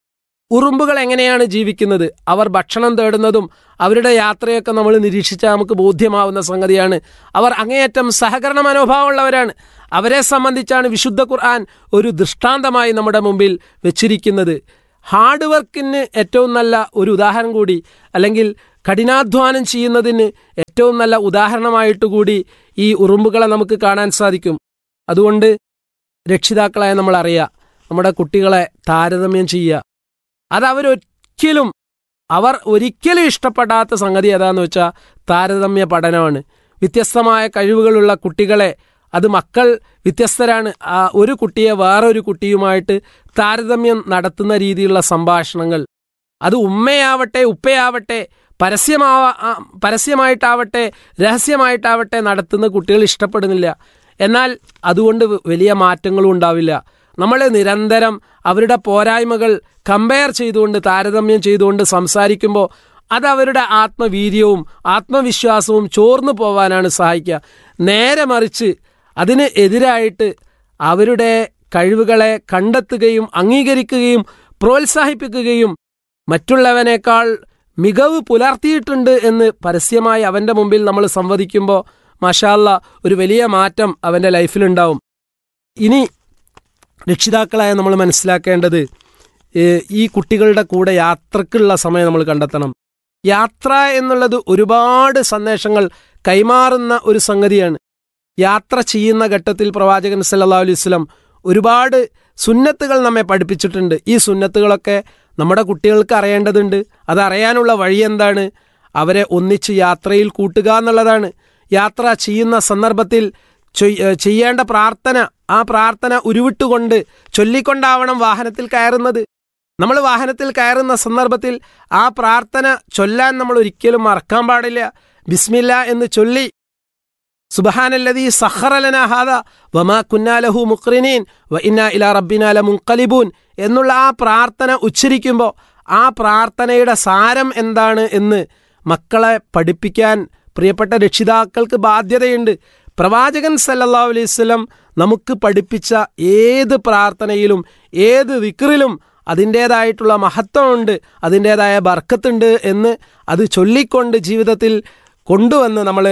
ഉറുമ്പുകൾ എങ്ങനെയാണ് ജീവിക്കുന്നത് അവർ ഭക്ഷണം തേടുന്നതും അവരുടെ യാത്രയൊക്കെ നമ്മൾ നിരീക്ഷിച്ചാൽ നമുക്ക് ബോധ്യമാവുന്ന സംഗതിയാണ് അവർ അങ്ങേയറ്റം സഹകരണ മനോഭാവമുള്ളവരാണ് അവരെ സംബന്ധിച്ചാണ് വിശുദ്ധ ഖുർആൻ ഒരു ദൃഷ്ടാന്തമായി നമ്മുടെ മുമ്പിൽ വെച്ചിരിക്കുന്നത് ഹാർഡ് വർക്കിന് ഏറ്റവും നല്ല ഒരു ഉദാഹരണം കൂടി അല്ലെങ്കിൽ കഠിനാധ്വാനം ചെയ്യുന്നതിന് ഏറ്റവും നല്ല ഉദാഹരണമായിട്ട് കൂടി ഈ ഉറുമ്പുകളെ നമുക്ക് കാണാൻ സാധിക്കും അതുകൊണ്ട് രക്ഷിതാക്കളായ നമ്മൾ അറിയുക നമ്മുടെ കുട്ടികളെ താരതമ്യം ചെയ്യുക അത് അവരൊരിക്കലും അവർ ഒരിക്കലും ഇഷ്ടപ്പെടാത്ത സംഗതി ഏതാന്ന് വെച്ചാൽ താരതമ്യ പഠനമാണ് വ്യത്യസ്തമായ കഴിവുകളുള്ള കുട്ടികളെ അത് മക്കൾ വ്യത്യസ്തരാണ് ആ ഒരു കുട്ടിയെ വേറൊരു കുട്ടിയുമായിട്ട് താരതമ്യം നടത്തുന്ന രീതിയിലുള്ള സംഭാഷണങ്ങൾ അത് ഉമ്മയാവട്ടെ ഉപ്പയാവട്ടെ പരസ്യമാവ ആ, പരസ്യമായിട്ടാവട്ടെ രഹസ്യമായിട്ടാവട്ടെ നടത്തുന്ന കുട്ടികൾ ഇഷ്ടപ്പെടുന്നില്ല എന്നാൽ അതുകൊണ്ട് വലിയ മാറ്റങ്ങളും ഉണ്ടാവില്ല നമ്മൾ നിരന്തരം അവരുടെ പോരായ്മകൾ കമ്പയർ ചെയ്തുകൊണ്ട് താരതമ്യം ചെയ്തുകൊണ്ട് സംസാരിക്കുമ്പോൾ അത് അവരുടെ ആത്മവീര്യവും ആത്മവിശ്വാസവും ചോർന്നു പോവാനാണ് സഹായിക്കുക നേരെ മറിച്ച് അതിന് എതിരായിട്ട് അവരുടെ കഴിവുകളെ കണ്ടെത്തുകയും അംഗീകരിക്കുകയും പ്രോത്സാഹിപ്പിക്കുകയും മറ്റുള്ളവനേക്കാൾ മികവ് പുലർത്തിയിട്ടുണ്ട് എന്ന് പരസ്യമായി അവൻ്റെ മുമ്പിൽ നമ്മൾ സംവദിക്കുമ്പോൾ മഷാല്ല ഒരു വലിയ മാറ്റം അവൻ്റെ ലൈഫിലുണ്ടാവും ഇനി രക്ഷിതാക്കളായ നമ്മൾ മനസ്സിലാക്കേണ്ടത് ഏഹ്, ഈ കുട്ടികളുടെ കൂടെ യാത്രക്കുള്ള സമയം നമ്മൾ കണ്ടെത്തണം യാത്ര എന്നുള്ളത് ഒരുപാട് സന്ദേശങ്ങൾ കൈമാറുന്ന ഒരു സംഗതിയാണ് യാത്ര ചെയ്യുന്ന ഘട്ടത്തിൽ പ്രവാചകൻ സല്ലല്ലാഹു അലൈഹി വസല്ലം ഒരുപാട് സുന്നത്തുകൾ നമ്മെ പഠിപ്പിച്ചിട്ടുണ്ട് ഈ സുന്നത്തുകളൊക്കെ നമ്മുടെ കുട്ടികൾക്ക് അറിയേണ്ടതുണ്ട് അത് അറിയാനുള്ള വഴി എന്താണ് അവരെ ഒന്നിച്ച് യാത്രയിൽ കൂട്ടുക എന്നുള്ളതാണ് യാത്ര ചെയ്യുന്ന സന്ദർഭത്തിൽ ചൊയ്- ഏഹ് ചെയ്യേണ്ട പ്രാർത്ഥന ആ പ്രാർത്ഥന ഉരുവിട്ടുകൊണ്ട് ചൊല്ലിക്കൊണ്ടാവണം വാഹനത്തിൽ കയറുന്നത് നമ്മൾ വാഹനത്തിൽ കയറുന്ന സന്ദർഭത്തിൽ ആ പ്രാർത്ഥന ചൊല്ലാൻ നമ്മൾ ഒരിക്കലും മറക്കാൻ പാടില്ല ബിസ്മില്ല എന്ന് ചൊല്ലി സുബഹാനല്ലദീ സഖറലന ഹാദ വമാ കുന്നാലഹു മുഖ്രിനീൻ വ ഇന്നാ ഇലാ റബ്ബിനാ ലമുൻഖലിബൂൻ എന്നുള്ള ആ പ്രാർത്ഥന ഉച്ചരിക്കുമ്പോൾ ആ പ്രാർത്ഥനയുടെ സാരം എന്താണ് എന്ന് മക്കളെ പഠിപ്പിക്കാൻ പ്രിയപ്പെട്ട രക്ഷിതാക്കൾക്ക് ബാധ്യതയുണ്ട് പ്രവാചകൻ സല്ലല്ലാഹു അലൈഹി വസല്ലം നമുക്ക് പഠിപ്പിച്ച ഏത് പ്രാർത്ഥനയിലും ഏത് വിക്റിലും അതിൻ്റേതായിട്ടുള്ള മഹത്വമുണ്ട് അതിൻ്റേതായ ബർക്കത്തുണ്ട് എന്ന് അത് ചൊല്ലിക്കൊണ്ട് ജീവിതത്തിൽ കൊണ്ടുവന്ന് നമ്മൾ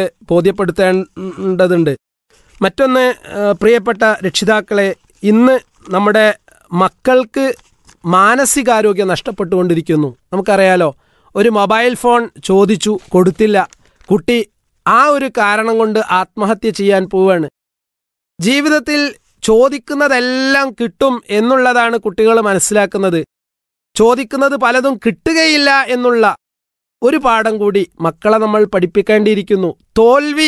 ബോധ്യപ്പെടുത്തേണ്ടതുണ്ട് മറ്റൊന്ന് ആ, പ്രിയപ്പെട്ട രക്ഷിതാക്കളെ ഇന്ന് നമ്മുടെ മക്കൾക്ക് മാനസികാരോഗ്യം നഷ്ടപ്പെട്ടുകൊണ്ടിരിക്കുന്നു നമുക്കറിയാലോ ഒരു മൊബൈൽ ഫോൺ ചോദിച്ചു കൊടുത്തില്ല കുട്ടി ആ ഒരു കാരണം കൊണ്ട് ആത്മഹത്യ ചെയ്യാൻ പോവുകയാണ് ജീവിതത്തിൽ ചോദിക്കുന്നതെല്ലാം കിട്ടും എന്നുള്ളതാണ് കുട്ടികൾ മനസ്സിലാക്കുന്നത് ചോദിക്കുന്നത് പലതും കിട്ടുകയില്ല എന്നുള്ള ഒരു പാഠം കൂടി മക്കളെ നമ്മൾ പഠിപ്പിക്കേണ്ടിയിരിക്കുന്നു തോൽവി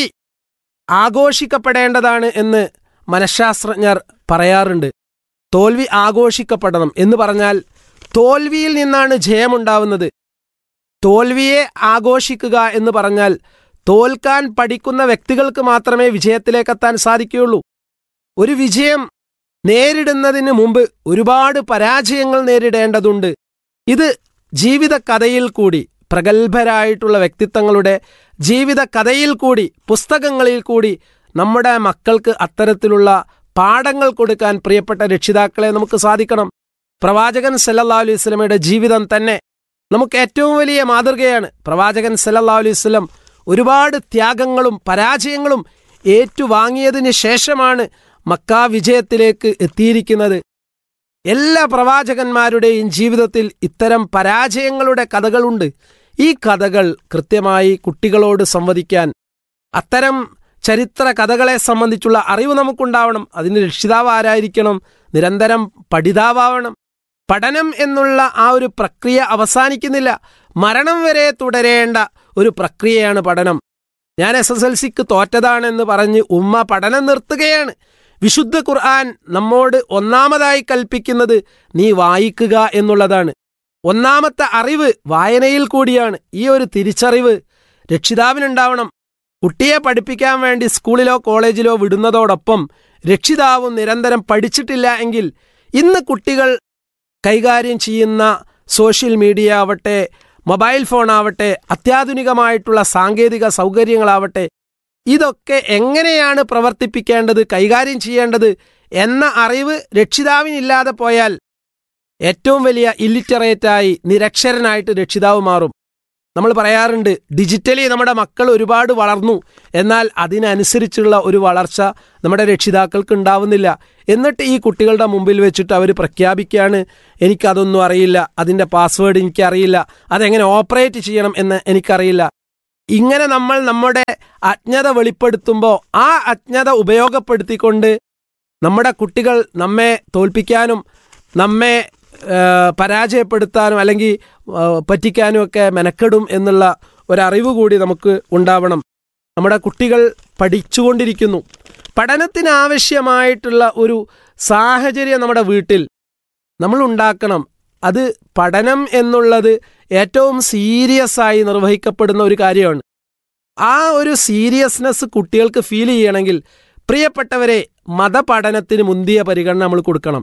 ആഘോഷിക്കപ്പെടേണ്ടതാണ് എന്ന് മനഃശാസ്ത്രജ്ഞർ പറയാറുണ്ട് തോൽവി ആഘോഷിക്കപ്പെടണം എന്ന് പറഞ്ഞാൽ തോൽവിയിൽ നിന്നാണ് ജയമുണ്ടാവുന്നത് തോൽവിയെ ആഘോഷിക്കുക എന്ന് പറഞ്ഞാൽ തോൽക്കാൻ പഠിക്കുന്ന വ്യക്തികൾക്ക് മാത്രമേ വിജയത്തിലേക്കെത്താൻ സാധിക്കുകയുള്ളൂ ഒരു വിജയം നേരിടുന്നതിന് മുമ്പ് ഒരുപാട് പരാജയങ്ങൾ നേരിടേണ്ടതുണ്ട് ഇത് ജീവിത കഥയിൽ കൂടി പ്രഗത്ഭരായിട്ടുള്ള വ്യക്തിത്വങ്ങളുടെ ജീവിത കഥയിൽ കൂടി പുസ്തകങ്ങളിൽ കൂടി നമ്മുടെ മക്കൾക്ക് അത്തരത്തിലുള്ള പാഠങ്ങൾ കൊടുക്കാൻ പ്രിയപ്പെട്ട രക്ഷിതാക്കളെ നമുക്ക് സാധിക്കണം പ്രവാചകൻ സല്ലല്ലാഹു അലൈഹി വസല്ലമയുടെ ജീവിതം തന്നെ നമുക്ക് ഏറ്റവും വലിയ മാതൃകയാണ് പ്രവാചകൻ സല്ലല്ലാഹു അലൈഹി വസല്ലം ഒരുപാട് ത്യാഗങ്ങളും പരാജയങ്ങളും ഏറ്റുവാങ്ങിയതിന് ശേഷമാണ് മക്ക വിജയത്തിലേക്ക് എത്തിയിരിക്കുന്നത് എല്ലാ പ്രവാചകന്മാരുടെയും ജീവിതത്തിൽ ഇത്തരം പരാജയങ്ങളുടെ കഥകളുണ്ട് ഈ കഥകൾ കൃത്യമായി കുട്ടികളോട് സംവദിക്കാൻ അത്തരം ചരിത്ര കഥകളെ സംബന്ധിച്ചുള്ള അറിവ് നമുക്കുണ്ടാവണം അതിന് രക്ഷിതാവ് ആരായിരിക്കണം നിരന്തരം പഠിതാവണം പഠനം എന്നുള്ള ആ ഒരു പ്രക്രിയ അവസാനിക്കുന്നില്ല മരണം വരെ തുടരേണ്ട ഒരു പ്രക്രിയയാണ് പഠനം ഞാൻ എസ് എസ് എൽ സിക്ക് തോറ്റതാണെന്ന് പറഞ്ഞ് ഉമ്മ പഠനം നിർത്തുകയാണ് വിശുദ്ധ ഖുർആൻ നമ്മോട് ഒന്നാമതായി കൽപ്പിക്കുന്നത് നീ വായിക്കുക എന്നുള്ളതാണ് ഒന്നാമത്തെ അറിവ് വായനയിൽ കൂടിയാണ് ഈ ഒരു തിരിച്ചറിവ് രക്ഷിതാവിനുണ്ടാവണം കുട്ടിയെ പഠിപ്പിക്കാൻ വേണ്ടി സ്കൂളിലോ കോളേജിലോ വിടുന്നതോടൊപ്പം രക്ഷിതാവും നിരന്തരം പഠിച്ചിട്ടില്ല എങ്കിൽ ഇന്ന് കുട്ടികൾ കൈകാര്യം ചെയ്യുന്ന സോഷ്യൽ മീഡിയ ആവട്ടെ മൊബൈൽ ഫോൺ ആവട്ടെ അത്യാധുനികമായിട്ടുള്ള സാങ്കേതിക സൗകര്യങ്ങളാവട്ടെ ഇതൊക്കെ എങ്ങനെയാണ് പ്രവർത്തിപ്പിക്കേണ്ടത് കൈകാര്യം ചെയ്യേണ്ടത് എന്ന അറിവ് രക്ഷിതാവിനില്ലാതെ പോയാൽ ഏറ്റവും വലിയ ഇല്ലിറ്ററേറ്റായി നിരക്ഷരനായിട്ട് രക്ഷിതാവ് മാറും നമ്മൾ പറയാറുണ്ട് ഡിജിറ്റലി നമ്മുടെ മക്കൾ ഒരുപാട് വളർന്നു എന്നാൽ അതിനനുസരിച്ചുള്ള ഒരു വളർച്ച നമ്മുടെ രക്ഷിതാക്കൾക്ക് ഉണ്ടാവുന്നില്ല എന്നിട്ട് ഈ കുട്ടികളുടെ മുമ്പിൽ വെച്ചിട്ട് അവർ പ്രഖ്യാപിക്കുകയാണ് എനിക്കതൊന്നും അറിയില്ല അതിൻ്റെ പാസ്വേഡ് എനിക്കറിയില്ല അതെങ്ങനെ ഓപ്പറേറ്റ് ചെയ്യണം എന്ന് എനിക്കറിയില്ല ഇങ്ങനെ നമ്മൾ നമ്മുടെ അജ്ഞത വെളിപ്പെടുത്തുമ്പോൾ ആ അജ്ഞത ഉപയോഗപ്പെടുത്തിക്കൊണ്ട് നമ്മുടെ കുട്ടികൾ നമ്മെ തോൽപ്പിക്കാനും നമ്മെ ആ, പരാജയപ്പെടുത്താനും അല്ലെങ്കിൽ ആ, പറ്റിക്കാനും ഒക്കെ മെനക്കെടും എന്നുള്ള ഒരറിവ് കൂടി നമുക്ക് ഉണ്ടാവണം നമ്മുടെ കുട്ടികൾ പഠിച്ചുകൊണ്ടിരിക്കുന്നു പഠനത്തിന് ആവശ്യമായിട്ടുള്ള ഒരു സാഹചര്യം നമ്മുടെ വീട്ടിൽ നമ്മൾ ഉണ്ടാക്കണം അത് പഠനം എന്നുള്ളത് ഏറ്റവും സീരിയസ് ആയി നിർവഹിക്കപ്പെടുന്ന ഒരു കാര്യമാണ് ആ ഒരു സീരിയസ്നെസ് കുട്ടികൾക്ക് ഫീൽ ചെയ്യണമെങ്കിൽ പ്രിയപ്പെട്ടവരെ മതപഠനത്തിന് മുന്തിയ പരിഗണന നമ്മൾ കൊടുക്കണം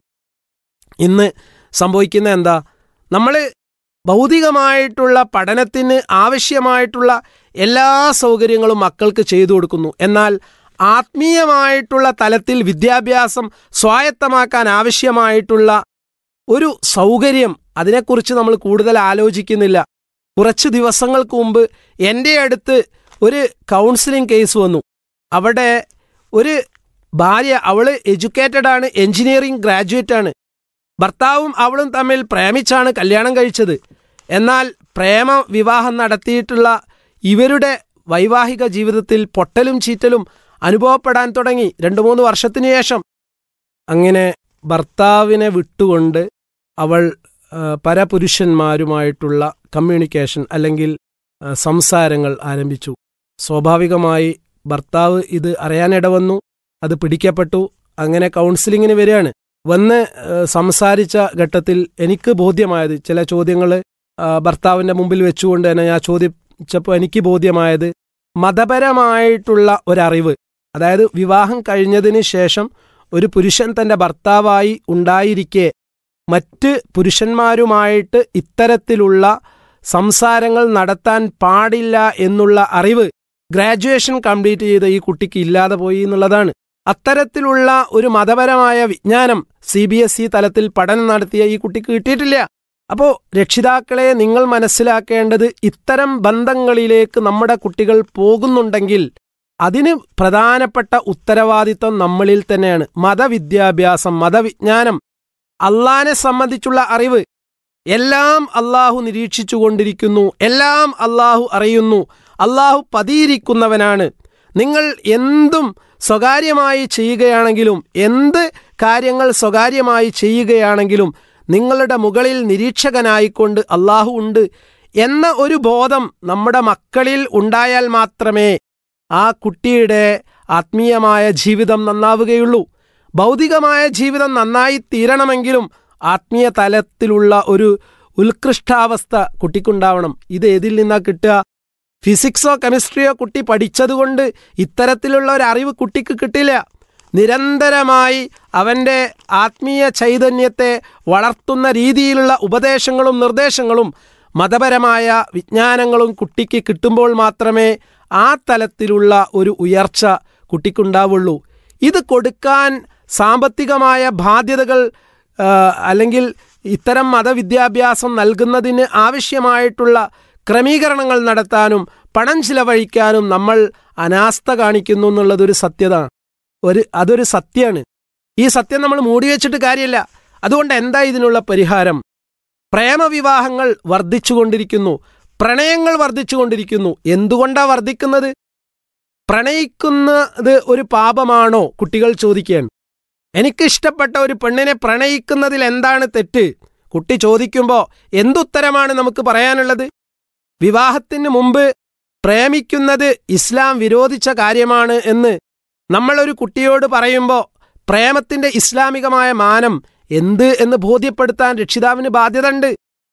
ഇന്ന് സംഭവിക്കുന്ന എന്താ നമ്മൾ ഭൗതികമായിട്ടുള്ള പഠനത്തിന് ആവശ്യമായിട്ടുള്ള എല്ലാ സൗകര്യങ്ങളും മക്കൾക്ക് ചെയ്തു കൊടുക്കുന്നു എന്നാൽ ആത്മീയമായിട്ടുള്ള തലത്തിൽ വിദ്യാഭ്യാസം സ്വായത്തമാക്കാൻ ആവശ്യമായിട്ടുള്ള ഒരു സൗകര്യം അതിനെക്കുറിച്ച് നമ്മൾ കൂടുതൽ ആലോചിക്കുന്നില്ല കുറച്ച് ദിവസങ്ങൾക്ക് മുമ്പ് എൻ്റെ അടുത്ത് ഒരു കൗൺസിലിംഗ് കേസ് വന്നു അവിടെ ഒരു ഭാര്യ അവള് എഡ്യൂക്കേറ്റഡ് ആണ് എഞ്ചിനീയറിംഗ് ഗ്രാജുവേറ്റ് ആണ് ഭർത്താവും അവളും തമ്മിൽ പ്രേമിച്ചാണ് കല്യാണം കഴിച്ചത് എന്നാൽ പ്രേമ വിവാഹം നടത്തിയിട്ടുള്ള ഇവരുടെ വൈവാഹിക ജീവിതത്തിൽ പൊട്ടലും ചീറ്റലും അനുഭവപ്പെടാൻ തുടങ്ങി രണ്ടു മൂന്ന് വർഷത്തിനു ശേഷം അങ്ങനെ ഭർത്താവിനെ വിട്ടുകൊണ്ട് അവൾ ആ, പരപുരുഷന്മാരുമായിട്ടുള്ള കമ്മ്യൂണിക്കേഷൻ അല്ലെങ്കിൽ ആ, സംസാരങ്ങൾ ആരംഭിച്ചു സ്വാഭാവികമായി ഭർത്താവ് ഇത് അറിയാനിടവന്നു അത് പിടിക്കപ്പെട്ടു അങ്ങനെ കൗൺസിലിങ്ങിന് വരികയാണ് വന്ന് ആ, സംസാരിച്ച ഘട്ടത്തിൽ എനിക്ക് ബോധ്യമായത് ചില ചോദ്യങ്ങൾ ഭർത്താവിൻ്റെ മുമ്പിൽ വെച്ചുകൊണ്ട് തന്നെ ഞാൻ ചോദിച്ചപ്പോൾ എനിക്ക് ബോധ്യമായത് മതപരമായിട്ടുള്ള ഒരറിവ് അതായത് വിവാഹം കഴിഞ്ഞതിന് ശേഷം ഒരു പുരുഷൻ തൻ്റെ ഭർത്താവായി ഉണ്ടായിരിക്കെ മറ്റ് പുരുഷന്മാരുമായിട്ട് ഇത്തരത്തിലുള്ള സംസാരങ്ങൾ നടത്താൻ പാടില്ല എന്നുള്ള അറിവ് ഗ്രാജുവേഷൻ കംപ്ലീറ്റ് ചെയ്ത ഈ കുട്ടിക്ക് ഇല്ലാതെ പോയി എന്നുള്ളതാണ് അത്തരത്തിലുള്ള ഒരു മതപരമായ വിജ്ഞാനം സി ബി എസ് ഇ തലത്തിൽ പഠനം നടത്തിയ ഈ കുട്ടിക്ക് കിട്ടിയിട്ടില്ല അപ്പോൾ രക്ഷിതാക്കളെ നിങ്ങൾ മനസ്സിലാക്കേണ്ടത് ഇത്തരം ബന്ധങ്ങളിലേക്ക് നമ്മുടെ കുട്ടികൾ പോകുന്നുണ്ടെങ്കിൽ അതിന് പ്രധാനപ്പെട്ട ഉത്തരവാദിത്വം നമ്മളിൽ തന്നെയാണ് മതവിദ്യാഭ്യാസം മതവിജ്ഞാനം അള്ളാനെ സംബന്ധിച്ചുള്ള അറിവ് എല്ലാം അള്ളാഹു നിരീക്ഷിച്ചു കൊണ്ടിരിക്കുന്നു എല്ലാം അള്ളാഹു അറിയുന്നു അള്ളാഹു പതിയിരിക്കുന്നവനാണ് നിങ്ങൾ എന്തും സ്വകാര്യമായി ചെയ്യുകയാണെങ്കിലും എന്ത് കാര്യങ്ങൾ സ്വകാര്യമായി ചെയ്യുകയാണെങ്കിലും നിങ്ങളുടെ മുകളിൽ നിരീക്ഷകനായിക്കൊണ്ട് അള്ളാഹു ഉണ്ട് എന്ന ഒരു ബോധം നമ്മുടെ മക്കളിൽ ഉണ്ടായാൽ മാത്രമേ ആ കുട്ടിയുടെ ആത്മീയമായ ജീവിതം നന്നാവുകയുള്ളൂ ഭൗതികമായ ജീവിതം നന്നായി തീരണമെങ്കിലും ആത്മീയ തലത്തിലുള്ള ഒരു ഉത്കൃഷ്ടാവസ്ഥ കുട്ടിക്കുണ്ടാവണം ഇത് ഏതിൽ നിന്നാ കിട്ടുക ഫിസിക്സോ കെമിസ്ട്രിയോ കുട്ടി പഠിച്ചതുകൊണ്ട് ഇത്തരത്തിലുള്ള ഒരു അറിവ് കുട്ടിക്ക് കിട്ടില്ല നിരന്തരമായി അവൻ്റെ ആത്മീയ ചൈതന്യത്തെ വളർത്തുന്ന രീതിയിലുള്ള ഉപദേശങ്ങളും നിർദ്ദേശങ്ങളും മതപരമായ വിജ്ഞാനങ്ങളും കുട്ടിക്ക് കിട്ടുമ്പോൾ മാത്രമേ ആ തലത്തിലുള്ള ഒരു ഉയർച്ച കുട്ടിക്കുണ്ടാവുള്ളൂ ഇത് കൊടുക്കാൻ സാമ്പത്തികമായ ബാധ്യതകൾ ആ, അല്ലെങ്കിൽ ഇത്തരം മതവിദ്യാഭ്യാസം നൽകുന്നതിന് ആവശ്യമായിട്ടുള്ള ക്രമീകരണങ്ങൾ നടത്താനും പണം ചിലവഴിക്കാനും നമ്മൾ അനാസ്ഥ കാണിക്കുന്നു എന്നുള്ളതൊരു സത്യത ഒരു അതൊരു സത്യമാണ് ഈ സത്യം നമ്മൾ മൂടിവെച്ചിട്ട് കാര്യമില്ല അതുകൊണ്ട് എന്താ ഇതിനുള്ള പരിഹാരം പ്രേമവിവാഹങ്ങൾ വർദ്ധിച്ചുകൊണ്ടിരിക്കുന്നു പ്രണയങ്ങൾ വർദ്ധിച്ചുകൊണ്ടിരിക്കുന്നു എന്തുകൊണ്ടാ വർദ്ധിക്കുന്നത് പ്രണയിക്കുന്നത് ഒരു പാപമാണോ കുട്ടികൾ ചോദിക്കുകയാണ് എനിക്കിഷ്ടപ്പെട്ട ഒരു പെണ്ണിനെ പ്രണയിക്കുന്നതിൽ എന്താണ് തെറ്റ് കുട്ടി ചോദിക്കുമ്പോൾ എന്തുത്തരമാണ് നമുക്ക് പറയാനുള്ളത് വിവാഹത്തിന് മുമ്പ് പ്രേമിക്കുന്നത് ഇസ്ലാം വിരോധിച്ച കാര്യമാണ് എന്ന് നമ്മളൊരു കുട്ടിയോട് പറയുമ്പോൾ പ്രേമത്തിന്റെ ഇസ്ലാമികമായ മാനം എന്ത് എന്ന് ബോധ്യപ്പെടുത്താൻ രക്ഷിതാവിന് ബാധ്യതയുണ്ട്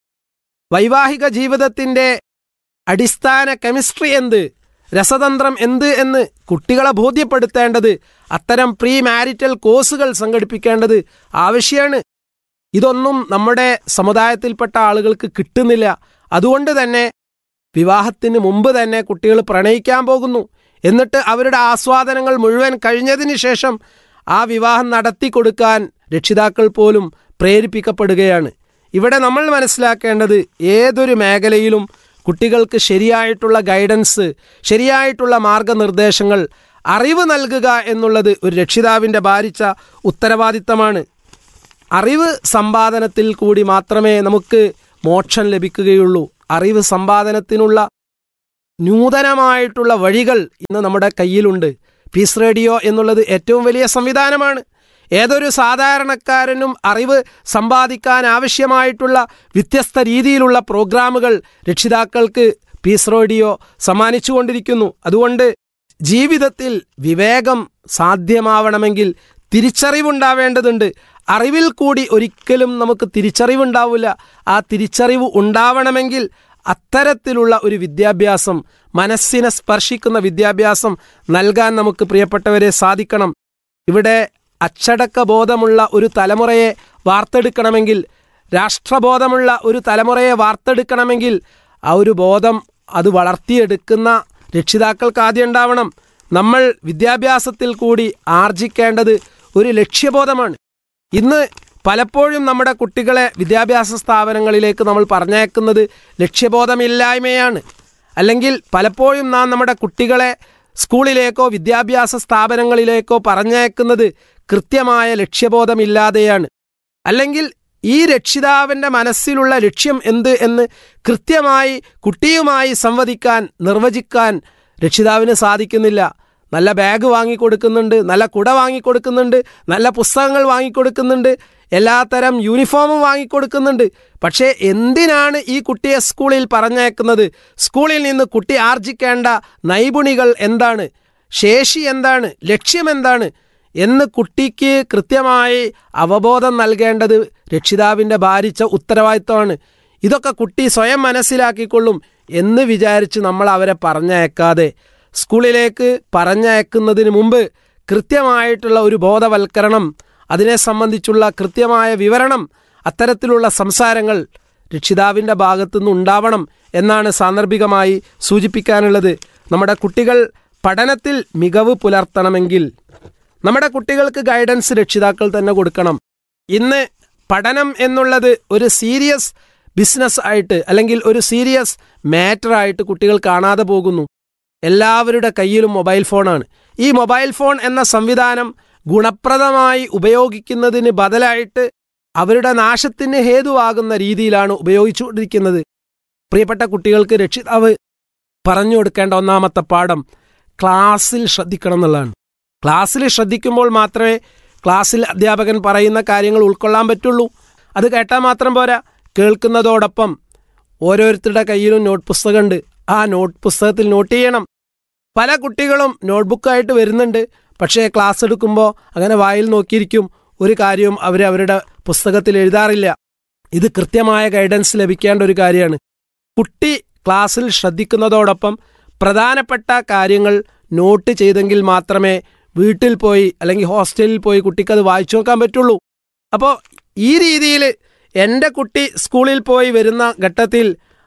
വൈവാഹിക ജീവിതത്തിന്റെ അടിസ്ഥാന കെമിസ്ട്രി എന്ത് രസതന്ത്രം എന്ത് എന്ന് കുട്ടികളെ ബോധ്യപ്പെടുത്തേണ്ടത് അത്തരം പ്രീ മാരിറ്റൽ കോഴ്സുകൾ സംഘടിപ്പിക്കേണ്ടത് ആവശ്യമാണ് ഇതൊന്നും നമ്മുടെ സമുദായത്തിൽപ്പെട്ട ആളുകൾക്ക് കിട്ടുന്നില്ല അതുകൊണ്ട് തന്നെ വിവാഹത്തിന് മുമ്പ് തന്നെ കുട്ടികൾ പ്രണയിക്കാൻ പോകുന്നു എന്നിട്ട് അവരുടെ ആസ്വാദനങ്ങൾ മുഴുവൻ കഴിഞ്ഞതിന് ശേഷം ആ വിവാഹം നടത്തി കൊടുക്കാൻ രക്ഷിതാക്കൾ പോലും പ്രേരിപ്പിക്കപ്പെടുകയാണ് ഇവിടെ നമ്മൾ മനസ്സിലാക്കേണ്ടത് ഏതൊരു മേഖലയിലും കുട്ടികൾക്ക് ശരിയായിട്ടുള്ള ഗൈഡൻസ് ശരിയായിട്ടുള്ള മാർഗനിർദ്ദേശങ്ങൾ അറിവ് നൽകുക എന്നുള്ളത് ഒരു രക്ഷിതാവിൻ്റെ ഭാരിച്ച ഉത്തരവാദിത്തമാണ് അറിവ് സമ്പാദനത്തിൽ കൂടി മാത്രമേ നമുക്ക് മോക്ഷം ലഭിക്കുകയുള്ളൂ അറിവ് സമ്പാദനത്തിനുള്ള നൂതനമായിട്ടുള്ള വഴികൾ ഇന്ന് നമ്മുടെ കയ്യിലുണ്ട് പീസ് റേഡിയോ എന്നുള്ളത് ഏറ്റവും വലിയ സംവിധാനമാണ് ഏതൊരു സാധാരണക്കാരനും അറിവ് സമ്പാദിക്കാൻ ആവശ്യമായിട്ടുള്ള വ്യത്യസ്ത രീതിയിലുള്ള പ്രോഗ്രാമുകൾ രക്ഷിതാക്കൾക്ക് പീസ് റേഡിയോ സമ്മാനിച്ചുകൊണ്ടിരിക്കുന്നു അതുകൊണ്ട് ജീവിതത്തിൽ വിവേകം സാധ്യമാവണമെങ്കിൽ തിരിച്ചറിവുണ്ടാവേണ്ടതുണ്ട് അറിവിൽ കൂടി ഒരിക്കലും നമുക്ക് തിരിച്ചറിവുണ്ടാവില്ല ആ തിരിച്ചറിവ് ഉണ്ടാവണമെങ്കിൽ അത്തരത്തിലുള്ള ഒരു വിദ്യാഭ്യാസം മനസ്സിനെ സ്പർശിക്കുന്ന വിദ്യാഭ്യാസം നൽകാൻ നമുക്ക് പ്രിയപ്പെട്ടവരെ സാധിക്കണം ഇവിടെ അച്ചടക്ക ബോധമുള്ള ഒരു തലമുറയെ വാർത്തെടുക്കണമെങ്കിൽ രാഷ്ട്രബോധമുള്ള ഒരു തലമുറയെ വാർത്തെടുക്കണമെങ്കിൽ ആ ഒരു ബോധം അത് വളർത്തിയെടുക്കുന്ന രക്ഷിതാക്കൾക്ക് ആദ്യം ഉണ്ടാവണം നമ്മൾ വിദ്യാഭ്യാസത്തിൽ കൂടി ആർജിക്കേണ്ടത് ഒരു ലക്ഷ്യബോധമാണ് ഇന്ന് പലപ്പോഴും നമ്മുടെ കുട്ടികളെ വിദ്യാഭ്യാസ സ്ഥാപനങ്ങളിലേക്ക് നമ്മൾ പറഞ്ഞയക്കുന്നത് ലക്ഷ്യബോധമില്ലായ്മയാണ് അല്ലെങ്കിൽ പലപ്പോഴും നാം നമ്മുടെ കുട്ടികളെ സ്കൂളിലേക്കോ വിദ്യാഭ്യാസ സ്ഥാപനങ്ങളിലേക്കോ പറഞ്ഞയക്കുന്നത് കൃത്യമായ ലക്ഷ്യബോധമില്ലാതെയാണ് അല്ലെങ്കിൽ ഈ രക്ഷിതാവിൻ്റെ മനസ്സിലുള്ള ലക്ഷ്യം എന്ത് എന്ന് കൃത്യമായി കുട്ടിയുമായി സംവദിക്കാൻ നിർവചിക്കാൻ രക്ഷിതാവിന് സാധിക്കുന്നില്ല നല്ല ബാഗ് വാങ്ങിക്കൊടുക്കുന്നുണ്ട് നല്ല കുട വാങ്ങിക്കൊടുക്കുന്നുണ്ട് നല്ല പുസ്തകങ്ങൾ വാങ്ങിക്കൊടുക്കുന്നുണ്ട് എല്ലാത്തരം യൂണിഫോമും വാങ്ങിക്കൊടുക്കുന്നുണ്ട് പക്ഷേ എന്തിനാണ് ഈ കുട്ടിയെ സ്കൂളിൽ പറഞ്ഞയക്കുന്നത് സ്കൂളിൽ നിന്ന് കുട്ടി ആർജിക്കേണ്ട നൈപുണികൾ എന്താണ് ശേഷി എന്താണ് ലക്ഷ്യം എന്താണ് എന്ന് കുട്ടിക്ക് കൃത്യമായി അവബോധം നൽകേണ്ടത് രക്ഷിതാവിൻ്റെ ഭാരിച്ച ഉത്തരവാദിത്തമാണ് ഇതൊക്കെ കുട്ടി സ്വയം മനസ്സിലാക്കിക്കൊള്ളും എന്ന് വിചാരിച്ച് നമ്മൾ അവരെ പറഞ്ഞയക്കാതെ സ്കൂളിലേക്ക് പറഞ്ഞയക്കുന്നതിന് മുമ്പ് കൃത്യമായിട്ടുള്ള ഒരു ബോധവൽക്കരണം അതിനെ സംബന്ധിച്ചുള്ള കൃത്യമായ വിവരണം അത്തരത്തിലുള്ള സംസാരങ്ങൾ രക്ഷിതാവിൻ്റെ ഭാഗത്തുനിന്ന് ഉണ്ടാവണം എന്നാണ് സാന്ദർഭികമായി സൂചിപ്പിക്കാനുള്ളത് നമ്മുടെ കുട്ടികൾ പഠനത്തിൽ മികവ് പുലർത്തണമെങ്കിൽ നമ്മുടെ കുട്ടികൾക്ക് ഗൈഡൻസ് രക്ഷിതാക്കൾ തന്നെ കൊടുക്കണം ഇന്ന് പഠനം എന്നുള്ളത് ഒരു സീരിയസ് ബിസിനസ് ആയിട്ട് അല്ലെങ്കിൽ ഒരു സീരിയസ് മാറ്റർ ആയിട്ട് കുട്ടികൾ കാണാതെ പോകുന്നു എല്ലാവരുടെ കയ്യിലും മൊബൈൽ ഫോണാണ് ഈ മൊബൈൽ ഫോൺ എന്ന സംവിധാനം ഗുണപ്രദമായി ഉപയോഗിക്കുന്നതിന് ബദലായിട്ട് അവരുടെ നാശത്തിന് ഹേതുവാകുന്ന രീതിയിലാണ് ഉപയോഗിച്ചുകൊണ്ടിരിക്കുന്നത് പ്രിയപ്പെട്ട കുട്ടികൾക്ക് രക്ഷിതാവ് പറഞ്ഞു കൊടുക്കേണ്ട ഒന്നാമത്തെ പാഠം ക്ലാസ്സിൽ ശ്രദ്ധിക്കണം എന്നുള്ളതാണ് ക്ലാസ്സിൽ ശ്രദ്ധിക്കുമ്പോൾ മാത്രമേ ക്ലാസ്സിൽ അധ്യാപകൻ പറയുന്ന കാര്യങ്ങൾ ഉൾക്കൊള്ളാൻ പറ്റുള്ളൂ അത് കേട്ടാൽ മാത്രം പോരാ കേൾക്കുന്നതോടൊപ്പം ഓരോരുത്തരുടെ കയ്യിലും നോട്ട് പുസ്തകമുണ്ട് ആ നോട്ട് പുസ്തകത്തിൽ നോട്ട് ചെയ്യണം പല കുട്ടികളും നോട്ട്ബുക്കായിട്ട് വരുന്നുണ്ട് പക്ഷേ ക്ലാസ് എടുക്കുമ്പോൾ അങ്ങനെ വായിൽ നോക്കിയിരിക്കും ഒരു കാര്യവും അവർ അവരുടെ പുസ്തകത്തിൽ എഴുതാറില്ല ഇത് കൃത്യമായ ഗൈഡൻസ് ലഭിക്കേണ്ട ഒരു കാര്യമാണ് കുട്ടി ക്ലാസ്സിൽ ശ്രദ്ധിക്കുന്നതോടൊപ്പം പ്രധാനപ്പെട്ട കാര്യങ്ങൾ നോട്ട് ചെയ്തെങ്കിൽ മാത്രമേ വീട്ടിൽ പോയി അല്ലെങ്കിൽ ഹോസ്റ്റലിൽ പോയി കുട്ടിക്കത് വായിച്ചു നോക്കാൻ പറ്റുള്ളൂ അപ്പോൾ ഈ രീതിയിൽ എൻ്റെ കുട്ടി സ്കൂളിൽ പോയി വരുന്ന ഘട്ടത്തിൽ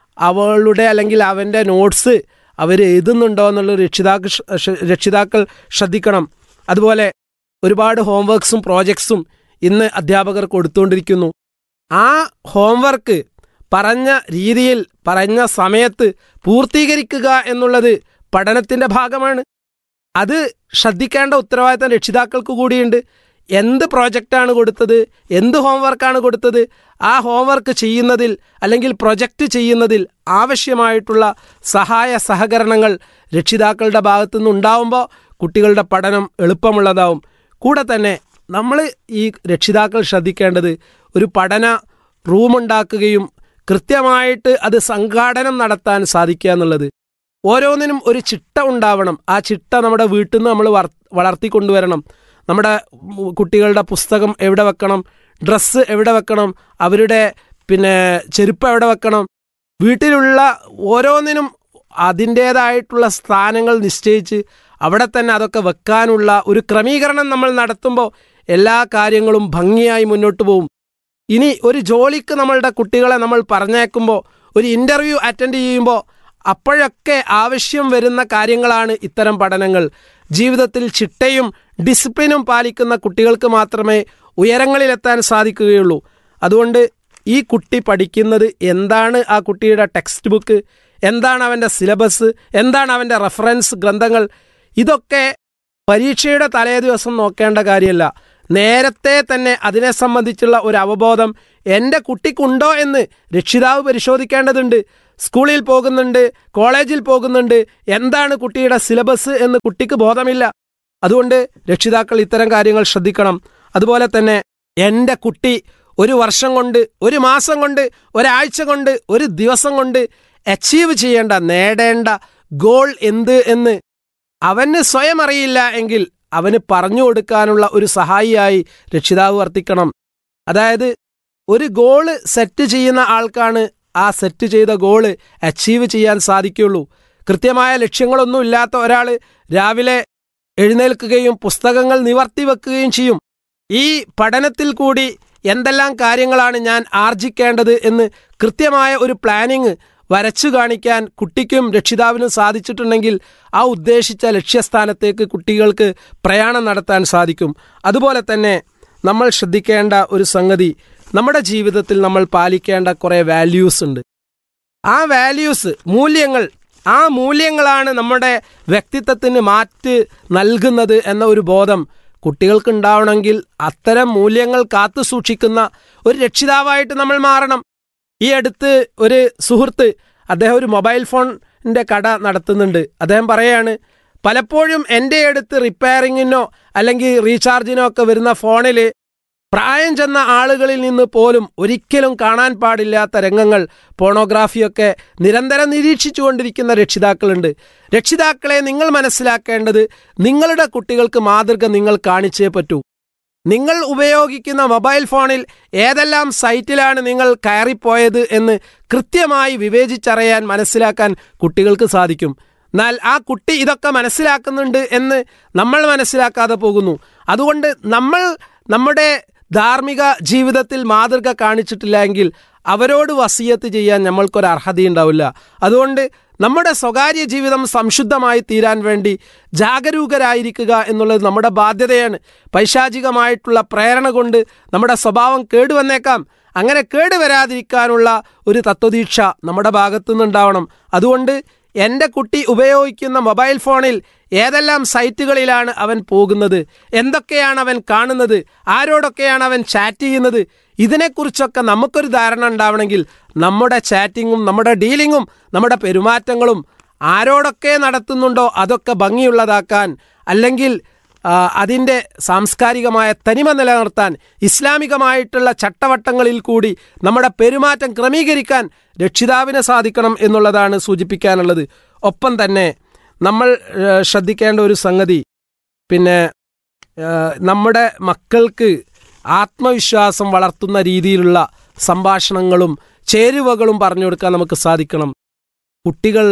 അവളുടെ അല്ലെങ്കിൽ അവൻ്റെ നോട്ട്സ് അവർ എഴുതുന്നുണ്ടോ എന്നുള്ള രക്ഷിതാക്കൾ രക്ഷിതാക്കൾ ശ്രദ്ധിക്കണം അതുപോലെ ഒരുപാട് ഹോംവർക്സും പ്രോജക്ട്സും ഇന്ന് അധ്യാപകർ കൊടുത്തുകൊണ്ടിരിക്കുന്നു ആ ഹോംവർക്ക് പറഞ്ഞ രീതിയിൽ പറഞ്ഞ സമയത്ത് പൂർത്തീകരിക്കുക എന്നുള്ളത് പഠനത്തിൻ്റെ ഭാഗമാണ് അത് ശ്രദ്ധിക്കേണ്ട ഉത്തരവാദിത്തം രക്ഷിതാക്കൾക്ക് കൂടിയുണ്ട് എന്ത് പ്രോജക്റ്റാണ് കൊടുത്തത് എന്ത് ഹോംവർക്കാണ് കൊടുത്തത് ആ ഹോംവർക്ക് ചെയ്യുന്നതിൽ അല്ലെങ്കിൽ പ്രൊജക്റ്റ് ചെയ്യുന്നതിൽ ആവശ്യമായിട്ടുള്ള സഹായ സഹകരണങ്ങൾ രക്ഷിതാക്കളുടെ ഭാഗത്തുനിന്ന് ഉണ്ടാവുമ്പോൾ കുട്ടികളുടെ പഠനം എളുപ്പമുള്ളതാവും കൂടെ തന്നെ നമ്മൾ ഈ രക്ഷിതാക്കൾ ശ്രദ്ധിക്കേണ്ടത് ഒരു പഠന റൂമുണ്ടാക്കുകയും കൃത്യമായിട്ട് അത് സംഘാടനം നടത്താൻ സാധിക്കുക എന്നുള്ളത് ഓരോന്നിനും ഒരു ചിട്ട ഉണ്ടാവണം ആ ചിട്ട നമ്മുടെ വീട്ടിൽ നിന്ന് നമ്മൾ വളർത്തിക്കൊണ്ടുവരണം നമ്മുടെ കുട്ടികളുടെ പുസ്തകം എവിടെ വെക്കണം ഡ്രസ്സ് എവിടെ വെക്കണം അവരുടെ പിന്നെ ചെരുപ്പ് എവിടെ വെക്കണം വീട്ടിലുള്ള ഓരോന്നിനും അതിൻ്റേതായിട്ടുള്ള സ്ഥാനങ്ങൾ നിശ്ചയിച്ച് അവിടെ തന്നെ അതൊക്കെ വെക്കാനുള്ള ഒരു ക്രമീകരണം നമ്മൾ നടത്തുമ്പോൾ എല്ലാ കാര്യങ്ങളും ഭംഗിയായി മുന്നോട്ട് പോകും ഇനി ഒരു ജോലിക്ക് നമ്മളുടെ കുട്ടികളെ നമ്മൾ പറഞ്ഞേക്കുമ്പോൾ ഒരു ഇൻ്റർവ്യൂ അറ്റൻഡ് ചെയ്യുമ്പോൾ അപ്പോഴൊക്കെ ആവശ്യം വരുന്ന കാര്യങ്ങളാണ് ഇത്തരം പഠനങ്ങൾ ജീവിതത്തിൽ ചിട്ടയും ഡിസിപ്ലിനും പാലിക്കുന്ന കുട്ടികൾക്ക് മാത്രമേ ഉയരങ്ങളിലെത്താൻ സാധിക്കുകയുള്ളൂ അതുകൊണ്ട് ഈ കുട്ടി പഠിക്കുന്നത് എന്താണ് ആ കുട്ടിയുടെ ടെക്സ്റ്റ് ബുക്ക് എന്താണ് അവൻ്റെ സിലബസ് എന്താണ് അവൻ്റെ റെഫറൻസ് ഗ്രന്ഥങ്ങൾ ഇതൊക്കെ പരീക്ഷയുടെ തലേ ദിവസം നോക്കേണ്ട കാര്യമല്ല നേരത്തെ തന്നെ അതിനെ സംബന്ധിച്ചുള്ള ഒരു അവബോധം എൻ്റെ കുട്ടിക്കുണ്ടോ എന്ന് രക്ഷിതാവ് പരിശോധിക്കേണ്ടതുണ്ട് സ്കൂളിൽ പോകുന്നുണ്ട് കോളേജിൽ പോകുന്നുണ്ട് എന്താണ് കുട്ടിയുടെ സിലബസ് എന്ന് കുട്ടിക്ക് ബോധമില്ല അതുകൊണ്ട് രക്ഷിതാക്കൾ ഇത്തരം കാര്യങ്ങൾ ശ്രദ്ധിക്കണം അതുപോലെ തന്നെ എൻ്റെ കുട്ടി ഒരു വർഷം കൊണ്ട് ഒരു മാസം കൊണ്ട് ഒരാഴ്ച കൊണ്ട് ഒരു ദിവസം കൊണ്ട് അച്ചീവ് ചെയ്യേണ്ട നേടേണ്ട ഗോൾ എന്ത് എന്ന് അവന് സ്വയം അറിയില്ല എങ്കിൽ അവന് പറഞ്ഞു കൊടുക്കാനുള്ള ഒരു സഹായിയായി രക്ഷിതാവ് വർത്തിക്കണം അതായത് ഒരു ഗോള് സെറ്റ് ചെയ്യുന്ന ആൾക്കാണ് ആ സെറ്റ് ചെയ്ത ഗോള് അച്ചീവ് ചെയ്യാൻ സാധിക്കുള്ളൂ കൃത്യമായ ലക്ഷ്യങ്ങളൊന്നും ഇല്ലാത്ത ഒരാൾ രാവിലെ എഴുന്നേൽക്കുകയും പുസ്തകങ്ങൾ നിവർത്തി വെക്കുകയും ചെയ്യും ഈ പഠനത്തിൽ കൂടി എന്തെല്ലാം കാര്യങ്ങളാണ് ഞാൻ ആർജിക്കേണ്ടത് എന്ന് കൃത്യമായ ഒരു പ്ലാനിങ് വരച്ചു കാണിക്കാൻ കുട്ടിക്കും രക്ഷിതാവിനും സാധിച്ചിട്ടുണ്ടെങ്കിൽ ആ ഉദ്ദേശിച്ച ലക്ഷ്യസ്ഥാനത്തേക്ക് കുട്ടികൾക്ക് പ്രയാണം നടത്താൻ സാധിക്കും അതുപോലെ തന്നെ നമ്മൾ ശ്രദ്ധിക്കേണ്ട ഒരു സംഗതി നമ്മുടെ ജീവിതത്തിൽ നമ്മൾ പാലിക്കേണ്ട കുറേ വാല്യൂസ് ഉണ്ട് ആ വാല്യൂസ് മൂല്യങ്ങൾ ആ മൂല്യങ്ങളാണ് നമ്മുടെ വ്യക്തിത്വത്തിന് മാറ്റ് നൽകുന്നത് എന്ന ഒരു ബോധം കുട്ടികൾക്ക് ഉണ്ടാവണമെങ്കിൽ അത്തരം മൂല്യങ്ങൾ കാത്തു സൂക്ഷിക്കുന്ന ഒരു രക്ഷിതാവായിട്ട് നമ്മൾ മാറണം ഈ അടുത്ത് ഒരു സുഹൃത്ത് അദ്ദേഹം ഒരു മൊബൈൽ ഫോണിൻ്റെ കട നടത്തുന്നുണ്ട് അദ്ദേഹം പറയാണ് പലപ്പോഴും എൻ്റെ അടുത്ത് റിപ്പയറിങ്ങിനോ അല്ലെങ്കിൽ റീചാർജിനോ ഒക്കെ വരുന്ന ഫോണിൽ പ്രായം ചെന്ന ആളുകളിൽ നിന്ന് പോലും ഒരിക്കലും കാണാൻ പാടില്ലാത്ത രംഗങ്ങൾ പോണോഗ്രാഫിയൊക്കെ നിരന്തരം നിരീക്ഷിച്ചുകൊണ്ടിരിക്കുന്ന രക്ഷിതാക്കളുണ്ട് രക്ഷിതാക്കളെ നിങ്ങൾ മനസ്സിലാക്കേണ്ടത് നിങ്ങളുടെ കുട്ടികൾക്ക് മാതൃക നിങ്ങൾ കാണിച്ചേ പറ്റൂ നിങ്ങൾ ഉപയോഗിക്കുന്ന മൊബൈൽ ഫോണിൽ ഏതെല്ലാം സൈറ്റിലാണ് നിങ്ങൾ കയറിപ്പോയത് എന്ന് കൃത്യമായി വിവേചിച്ചറിയാൻ മനസ്സിലാക്കാൻ കുട്ടികൾക്ക് സാധിക്കും എന്നാൽ ആ കുട്ടി ഇതൊക്കെ മനസ്സിലാക്കുന്നുണ്ട് എന്ന് നമ്മൾ മനസ്സിലാക്കാതെ പോകുന്നു അതുകൊണ്ട് നമ്മൾ നമ്മുടെ ധാർമ്മിക ജീവിതത്തിൽ മാതൃക കാണിച്ചിട്ടില്ല എങ്കിൽ അവരോട് വസീയത്ത് ചെയ്യാൻ നമ്മൾക്കൊരു അർഹതയുണ്ടാവില്ല അതുകൊണ്ട് നമ്മുടെ സ്വകാര്യ ജീവിതം സംശുദ്ധമായി തീരാൻ വേണ്ടി ജാഗരൂകരായിരിക്കുക എന്നുള്ളത് നമ്മുടെ ബാധ്യതയാണ് പൈശാചികമായിട്ടുള്ള പ്രേരണ കൊണ്ട് നമ്മുടെ സ്വഭാവം കേടുവന്നേക്കാം അങ്ങനെ കേടുവരാതിരിക്കാനുള്ള ഒരു തത്വദീക്ഷ നമ്മുടെ ഭാഗത്തുനിന്നുണ്ടാവണം അതുകൊണ്ട് എൻ്റെ കുട്ടി ഉപയോഗിക്കുന്ന മൊബൈൽ ഫോണിൽ ഏതെല്ലാം സൈറ്റുകളിലാണ് അവൻ പോകുന്നത് എന്തൊക്കെയാണ് അവൻ കാണുന്നത് ആരോടൊക്കെയാണ് അവൻ ചാറ്റ് ചെയ്യുന്നത് ഇതിനെക്കുറിച്ചൊക്കെ നമുക്കൊരു ധാരണ ഉണ്ടാവണമെങ്കിൽ നമ്മുടെ ചാറ്റിങ്ങും നമ്മുടെ ഡീലിങ്ങും നമ്മുടെ പെരുമാറ്റങ്ങളും ആരോടൊക്കെ നടത്തുന്നുണ്ടോ അതൊക്കെ ഭംഗിയുള്ളതാക്കാൻ അല്ലെങ്കിൽ അതിൻ്റെ സാംസ്കാരികമായ തനിമ നിലനിർത്താൻ ഇസ്ലാമികമായിട്ടുള്ള ചട്ടവട്ടങ്ങളിൽ കൂടി നമ്മുടെ പെരുമാറ്റം ക്രമീകരിക്കാൻ രക്ഷിതാവിന് സാധിക്കണം എന്നുള്ളതാണ് സൂചിപ്പിക്കാനുള്ളത് ഒപ്പം തന്നെ നമ്മൾ ശ്രദ്ധിക്കേണ്ട ഒരു സംഗതി പിന്നെ നമ്മുടെ മക്കൾക്ക് ആത്മവിശ്വാസം വളർത്തുന്ന രീതിയിലുള്ള സംഭാഷണങ്ങളും ചേരുവകളും പറഞ്ഞു കൊടുക്കാൻ നമുക്ക് സാധിക്കണം കുട്ടികൾ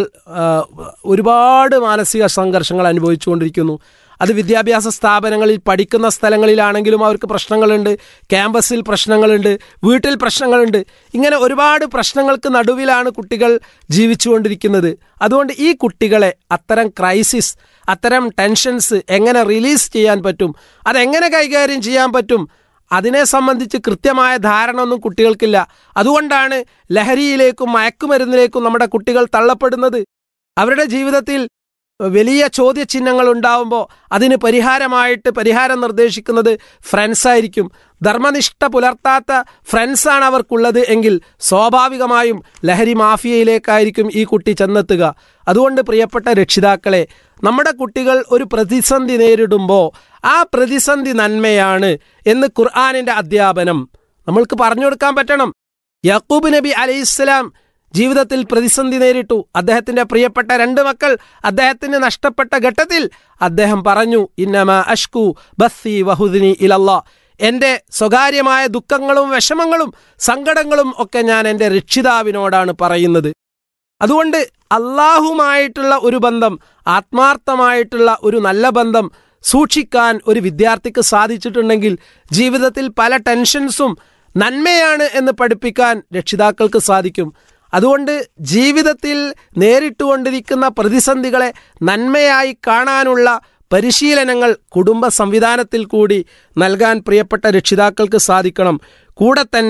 ഒരുപാട് മാനസിക സംഘർഷങ്ങൾ അനുഭവിച്ചുകൊണ്ടിരിക്കുന്നു അത് വിദ്യാഭ്യാസ സ്ഥാപനങ്ങളിൽ പഠിക്കുന്ന സ്ഥലങ്ങളിലാണെങ്കിലും അവർക്ക് പ്രശ്നങ്ങളുണ്ട് ക്യാമ്പസിൽ പ്രശ്നങ്ങളുണ്ട് വീട്ടിൽ പ്രശ്നങ്ങളുണ്ട് ഇങ്ങനെ ഒരുപാട് പ്രശ്നങ്ങൾക്ക് നടുവിലാണ് കുട്ടികൾ ജീവിച്ചുകൊണ്ടിരിക്കുന്നത് അതുകൊണ്ട് ഈ കുട്ടികളെ അത്തരം ക്രൈസിസ് അത്തരം ടെൻഷൻസ് എങ്ങനെ റിലീസ് ചെയ്യാൻ പറ്റും അതെങ്ങനെ കൈകാര്യം ചെയ്യാൻ പറ്റും അതിനെ സംബന്ധിച്ച് കൃത്യമായ ധാരണ ഒന്നും കുട്ടികൾക്കില്ല അതുകൊണ്ടാണ് ലഹരിയിലേക്കും മയക്കുമരുന്നിലേക്കും നമ്മുടെ കുട്ടികൾ തള്ളപ്പെടുന്നത് അവരുടെ ജീവിതത്തിൽ വലിയ ചോദ്യചിഹ്നങ്ങൾ ഉണ്ടാവുമ്പോൾ അതിന് പരിഹാരമായിട്ട് പരിഹാരം നിർദ്ദേശിക്കുന്നത് ഫ്രണ്ട്സായിരിക്കും ധർമ്മനിഷ്ഠ പുലർത്താത്ത ഫ്രണ്ട്സാണ് അവർക്കുള്ളത് എങ്കിൽ സ്വാഭാവികമായും ലഹരി മാഫിയയിലേക്കായിരിക്കും ഈ കുട്ടി ചെന്നെത്തുക അതുകൊണ്ട് പ്രിയപ്പെട്ട രക്ഷിതാക്കളെ നമ്മുടെ കുട്ടികൾ ഒരു പ്രതിസന്ധി നേരിടുമ്പോൾ ആ പ്രതിസന്ധി നന്മയാണ് എന്ന് ഖുർആാനിൻ്റെ അധ്യാപനം നമ്മൾക്ക് പറഞ്ഞു കൊടുക്കാൻ പറ്റണം യാക്കൂബ് നബി അലൈഹിസ്സലാം ജീവിതത്തിൽ പ്രതിസന്ധി നേരിട്ടു അദ്ദേഹത്തിന്റെ പ്രിയപ്പെട്ട രണ്ട് മക്കൾ അദ്ദേഹത്തിന് നഷ്ടപ്പെട്ട ഘട്ടത്തിൽ അദ്ദേഹം പറഞ്ഞു ഇന്നമ അഷ്കു ബസ്സി വഹുദിനി ഇലല്ല എൻ്റെ സ്വകാര്യമായ ദുഃഖങ്ങളും വിഷമങ്ങളും സങ്കടങ്ങളും ഒക്കെ ഞാൻ എൻ്റെ രക്ഷിതാവിനോടാണ് പറയുന്നത് അതുകൊണ്ട് അള്ളാഹുമായിട്ടുള്ള ഒരു ബന്ധം ആത്മാർത്ഥമായിട്ടുള്ള ഒരു നല്ല ബന്ധം സൂക്ഷിക്കാൻ ഒരു വിദ്യാർത്ഥിക്ക് സാധിച്ചിട്ടുണ്ടെങ്കിൽ ജീവിതത്തിൽ പല ടെൻഷൻസും നന്മയാണ് എന്ന് പഠിപ്പിക്കാൻ രക്ഷിതാക്കൾക്ക് സാധിക്കും അതുകൊണ്ട് ജീവിതത്തിൽ നേരിട്ടുകൊണ്ടിരിക്കുന്ന പ്രതിസന്ധികളെ നന്മയായി കാണാനുള്ള പരിശീലനങ്ങൾ കുടുംബ സംവിധാനത്തിൽ കൂടി നൽകാൻ പ്രിയപ്പെട്ട രക്ഷിതാക്കൾക്ക് സാധിക്കണം കൂടെ തന്നെ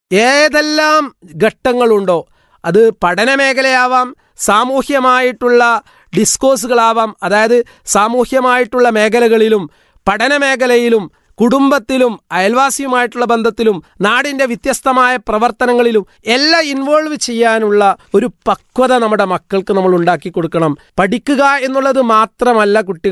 ഏതെല്ലാം ഘട്ടങ്ങളുണ്ടോ അത് പഠന മേഖലയാവാം സാമൂഹ്യമായിട്ടുള്ള ഡിസ്കോഴ്സുകളാവാം അതായത് സാമൂഹ്യമായിട്ടുള്ള മേഖലകളിലും പഠന മേഖലയിലും കുടുംബത്തിലും അയൽവാസിയുമായിട്ടുള്ള ബന്ധത്തിലും നാടിൻ്റെ വ്യത്യസ്തമായ പ്രവർത്തനങ്ങളിലും എല്ലാം ഇൻവോൾവ് ചെയ്യാനുള്ള ഒരു പക്വത നമ്മുടെ മക്കൾക്ക് നമ്മൾ ഉണ്ടാക്കി കൊടുക്കണം പഠിക്കുക എന്നുള്ളത് മാത്രമല്ല കുട്ടികൾ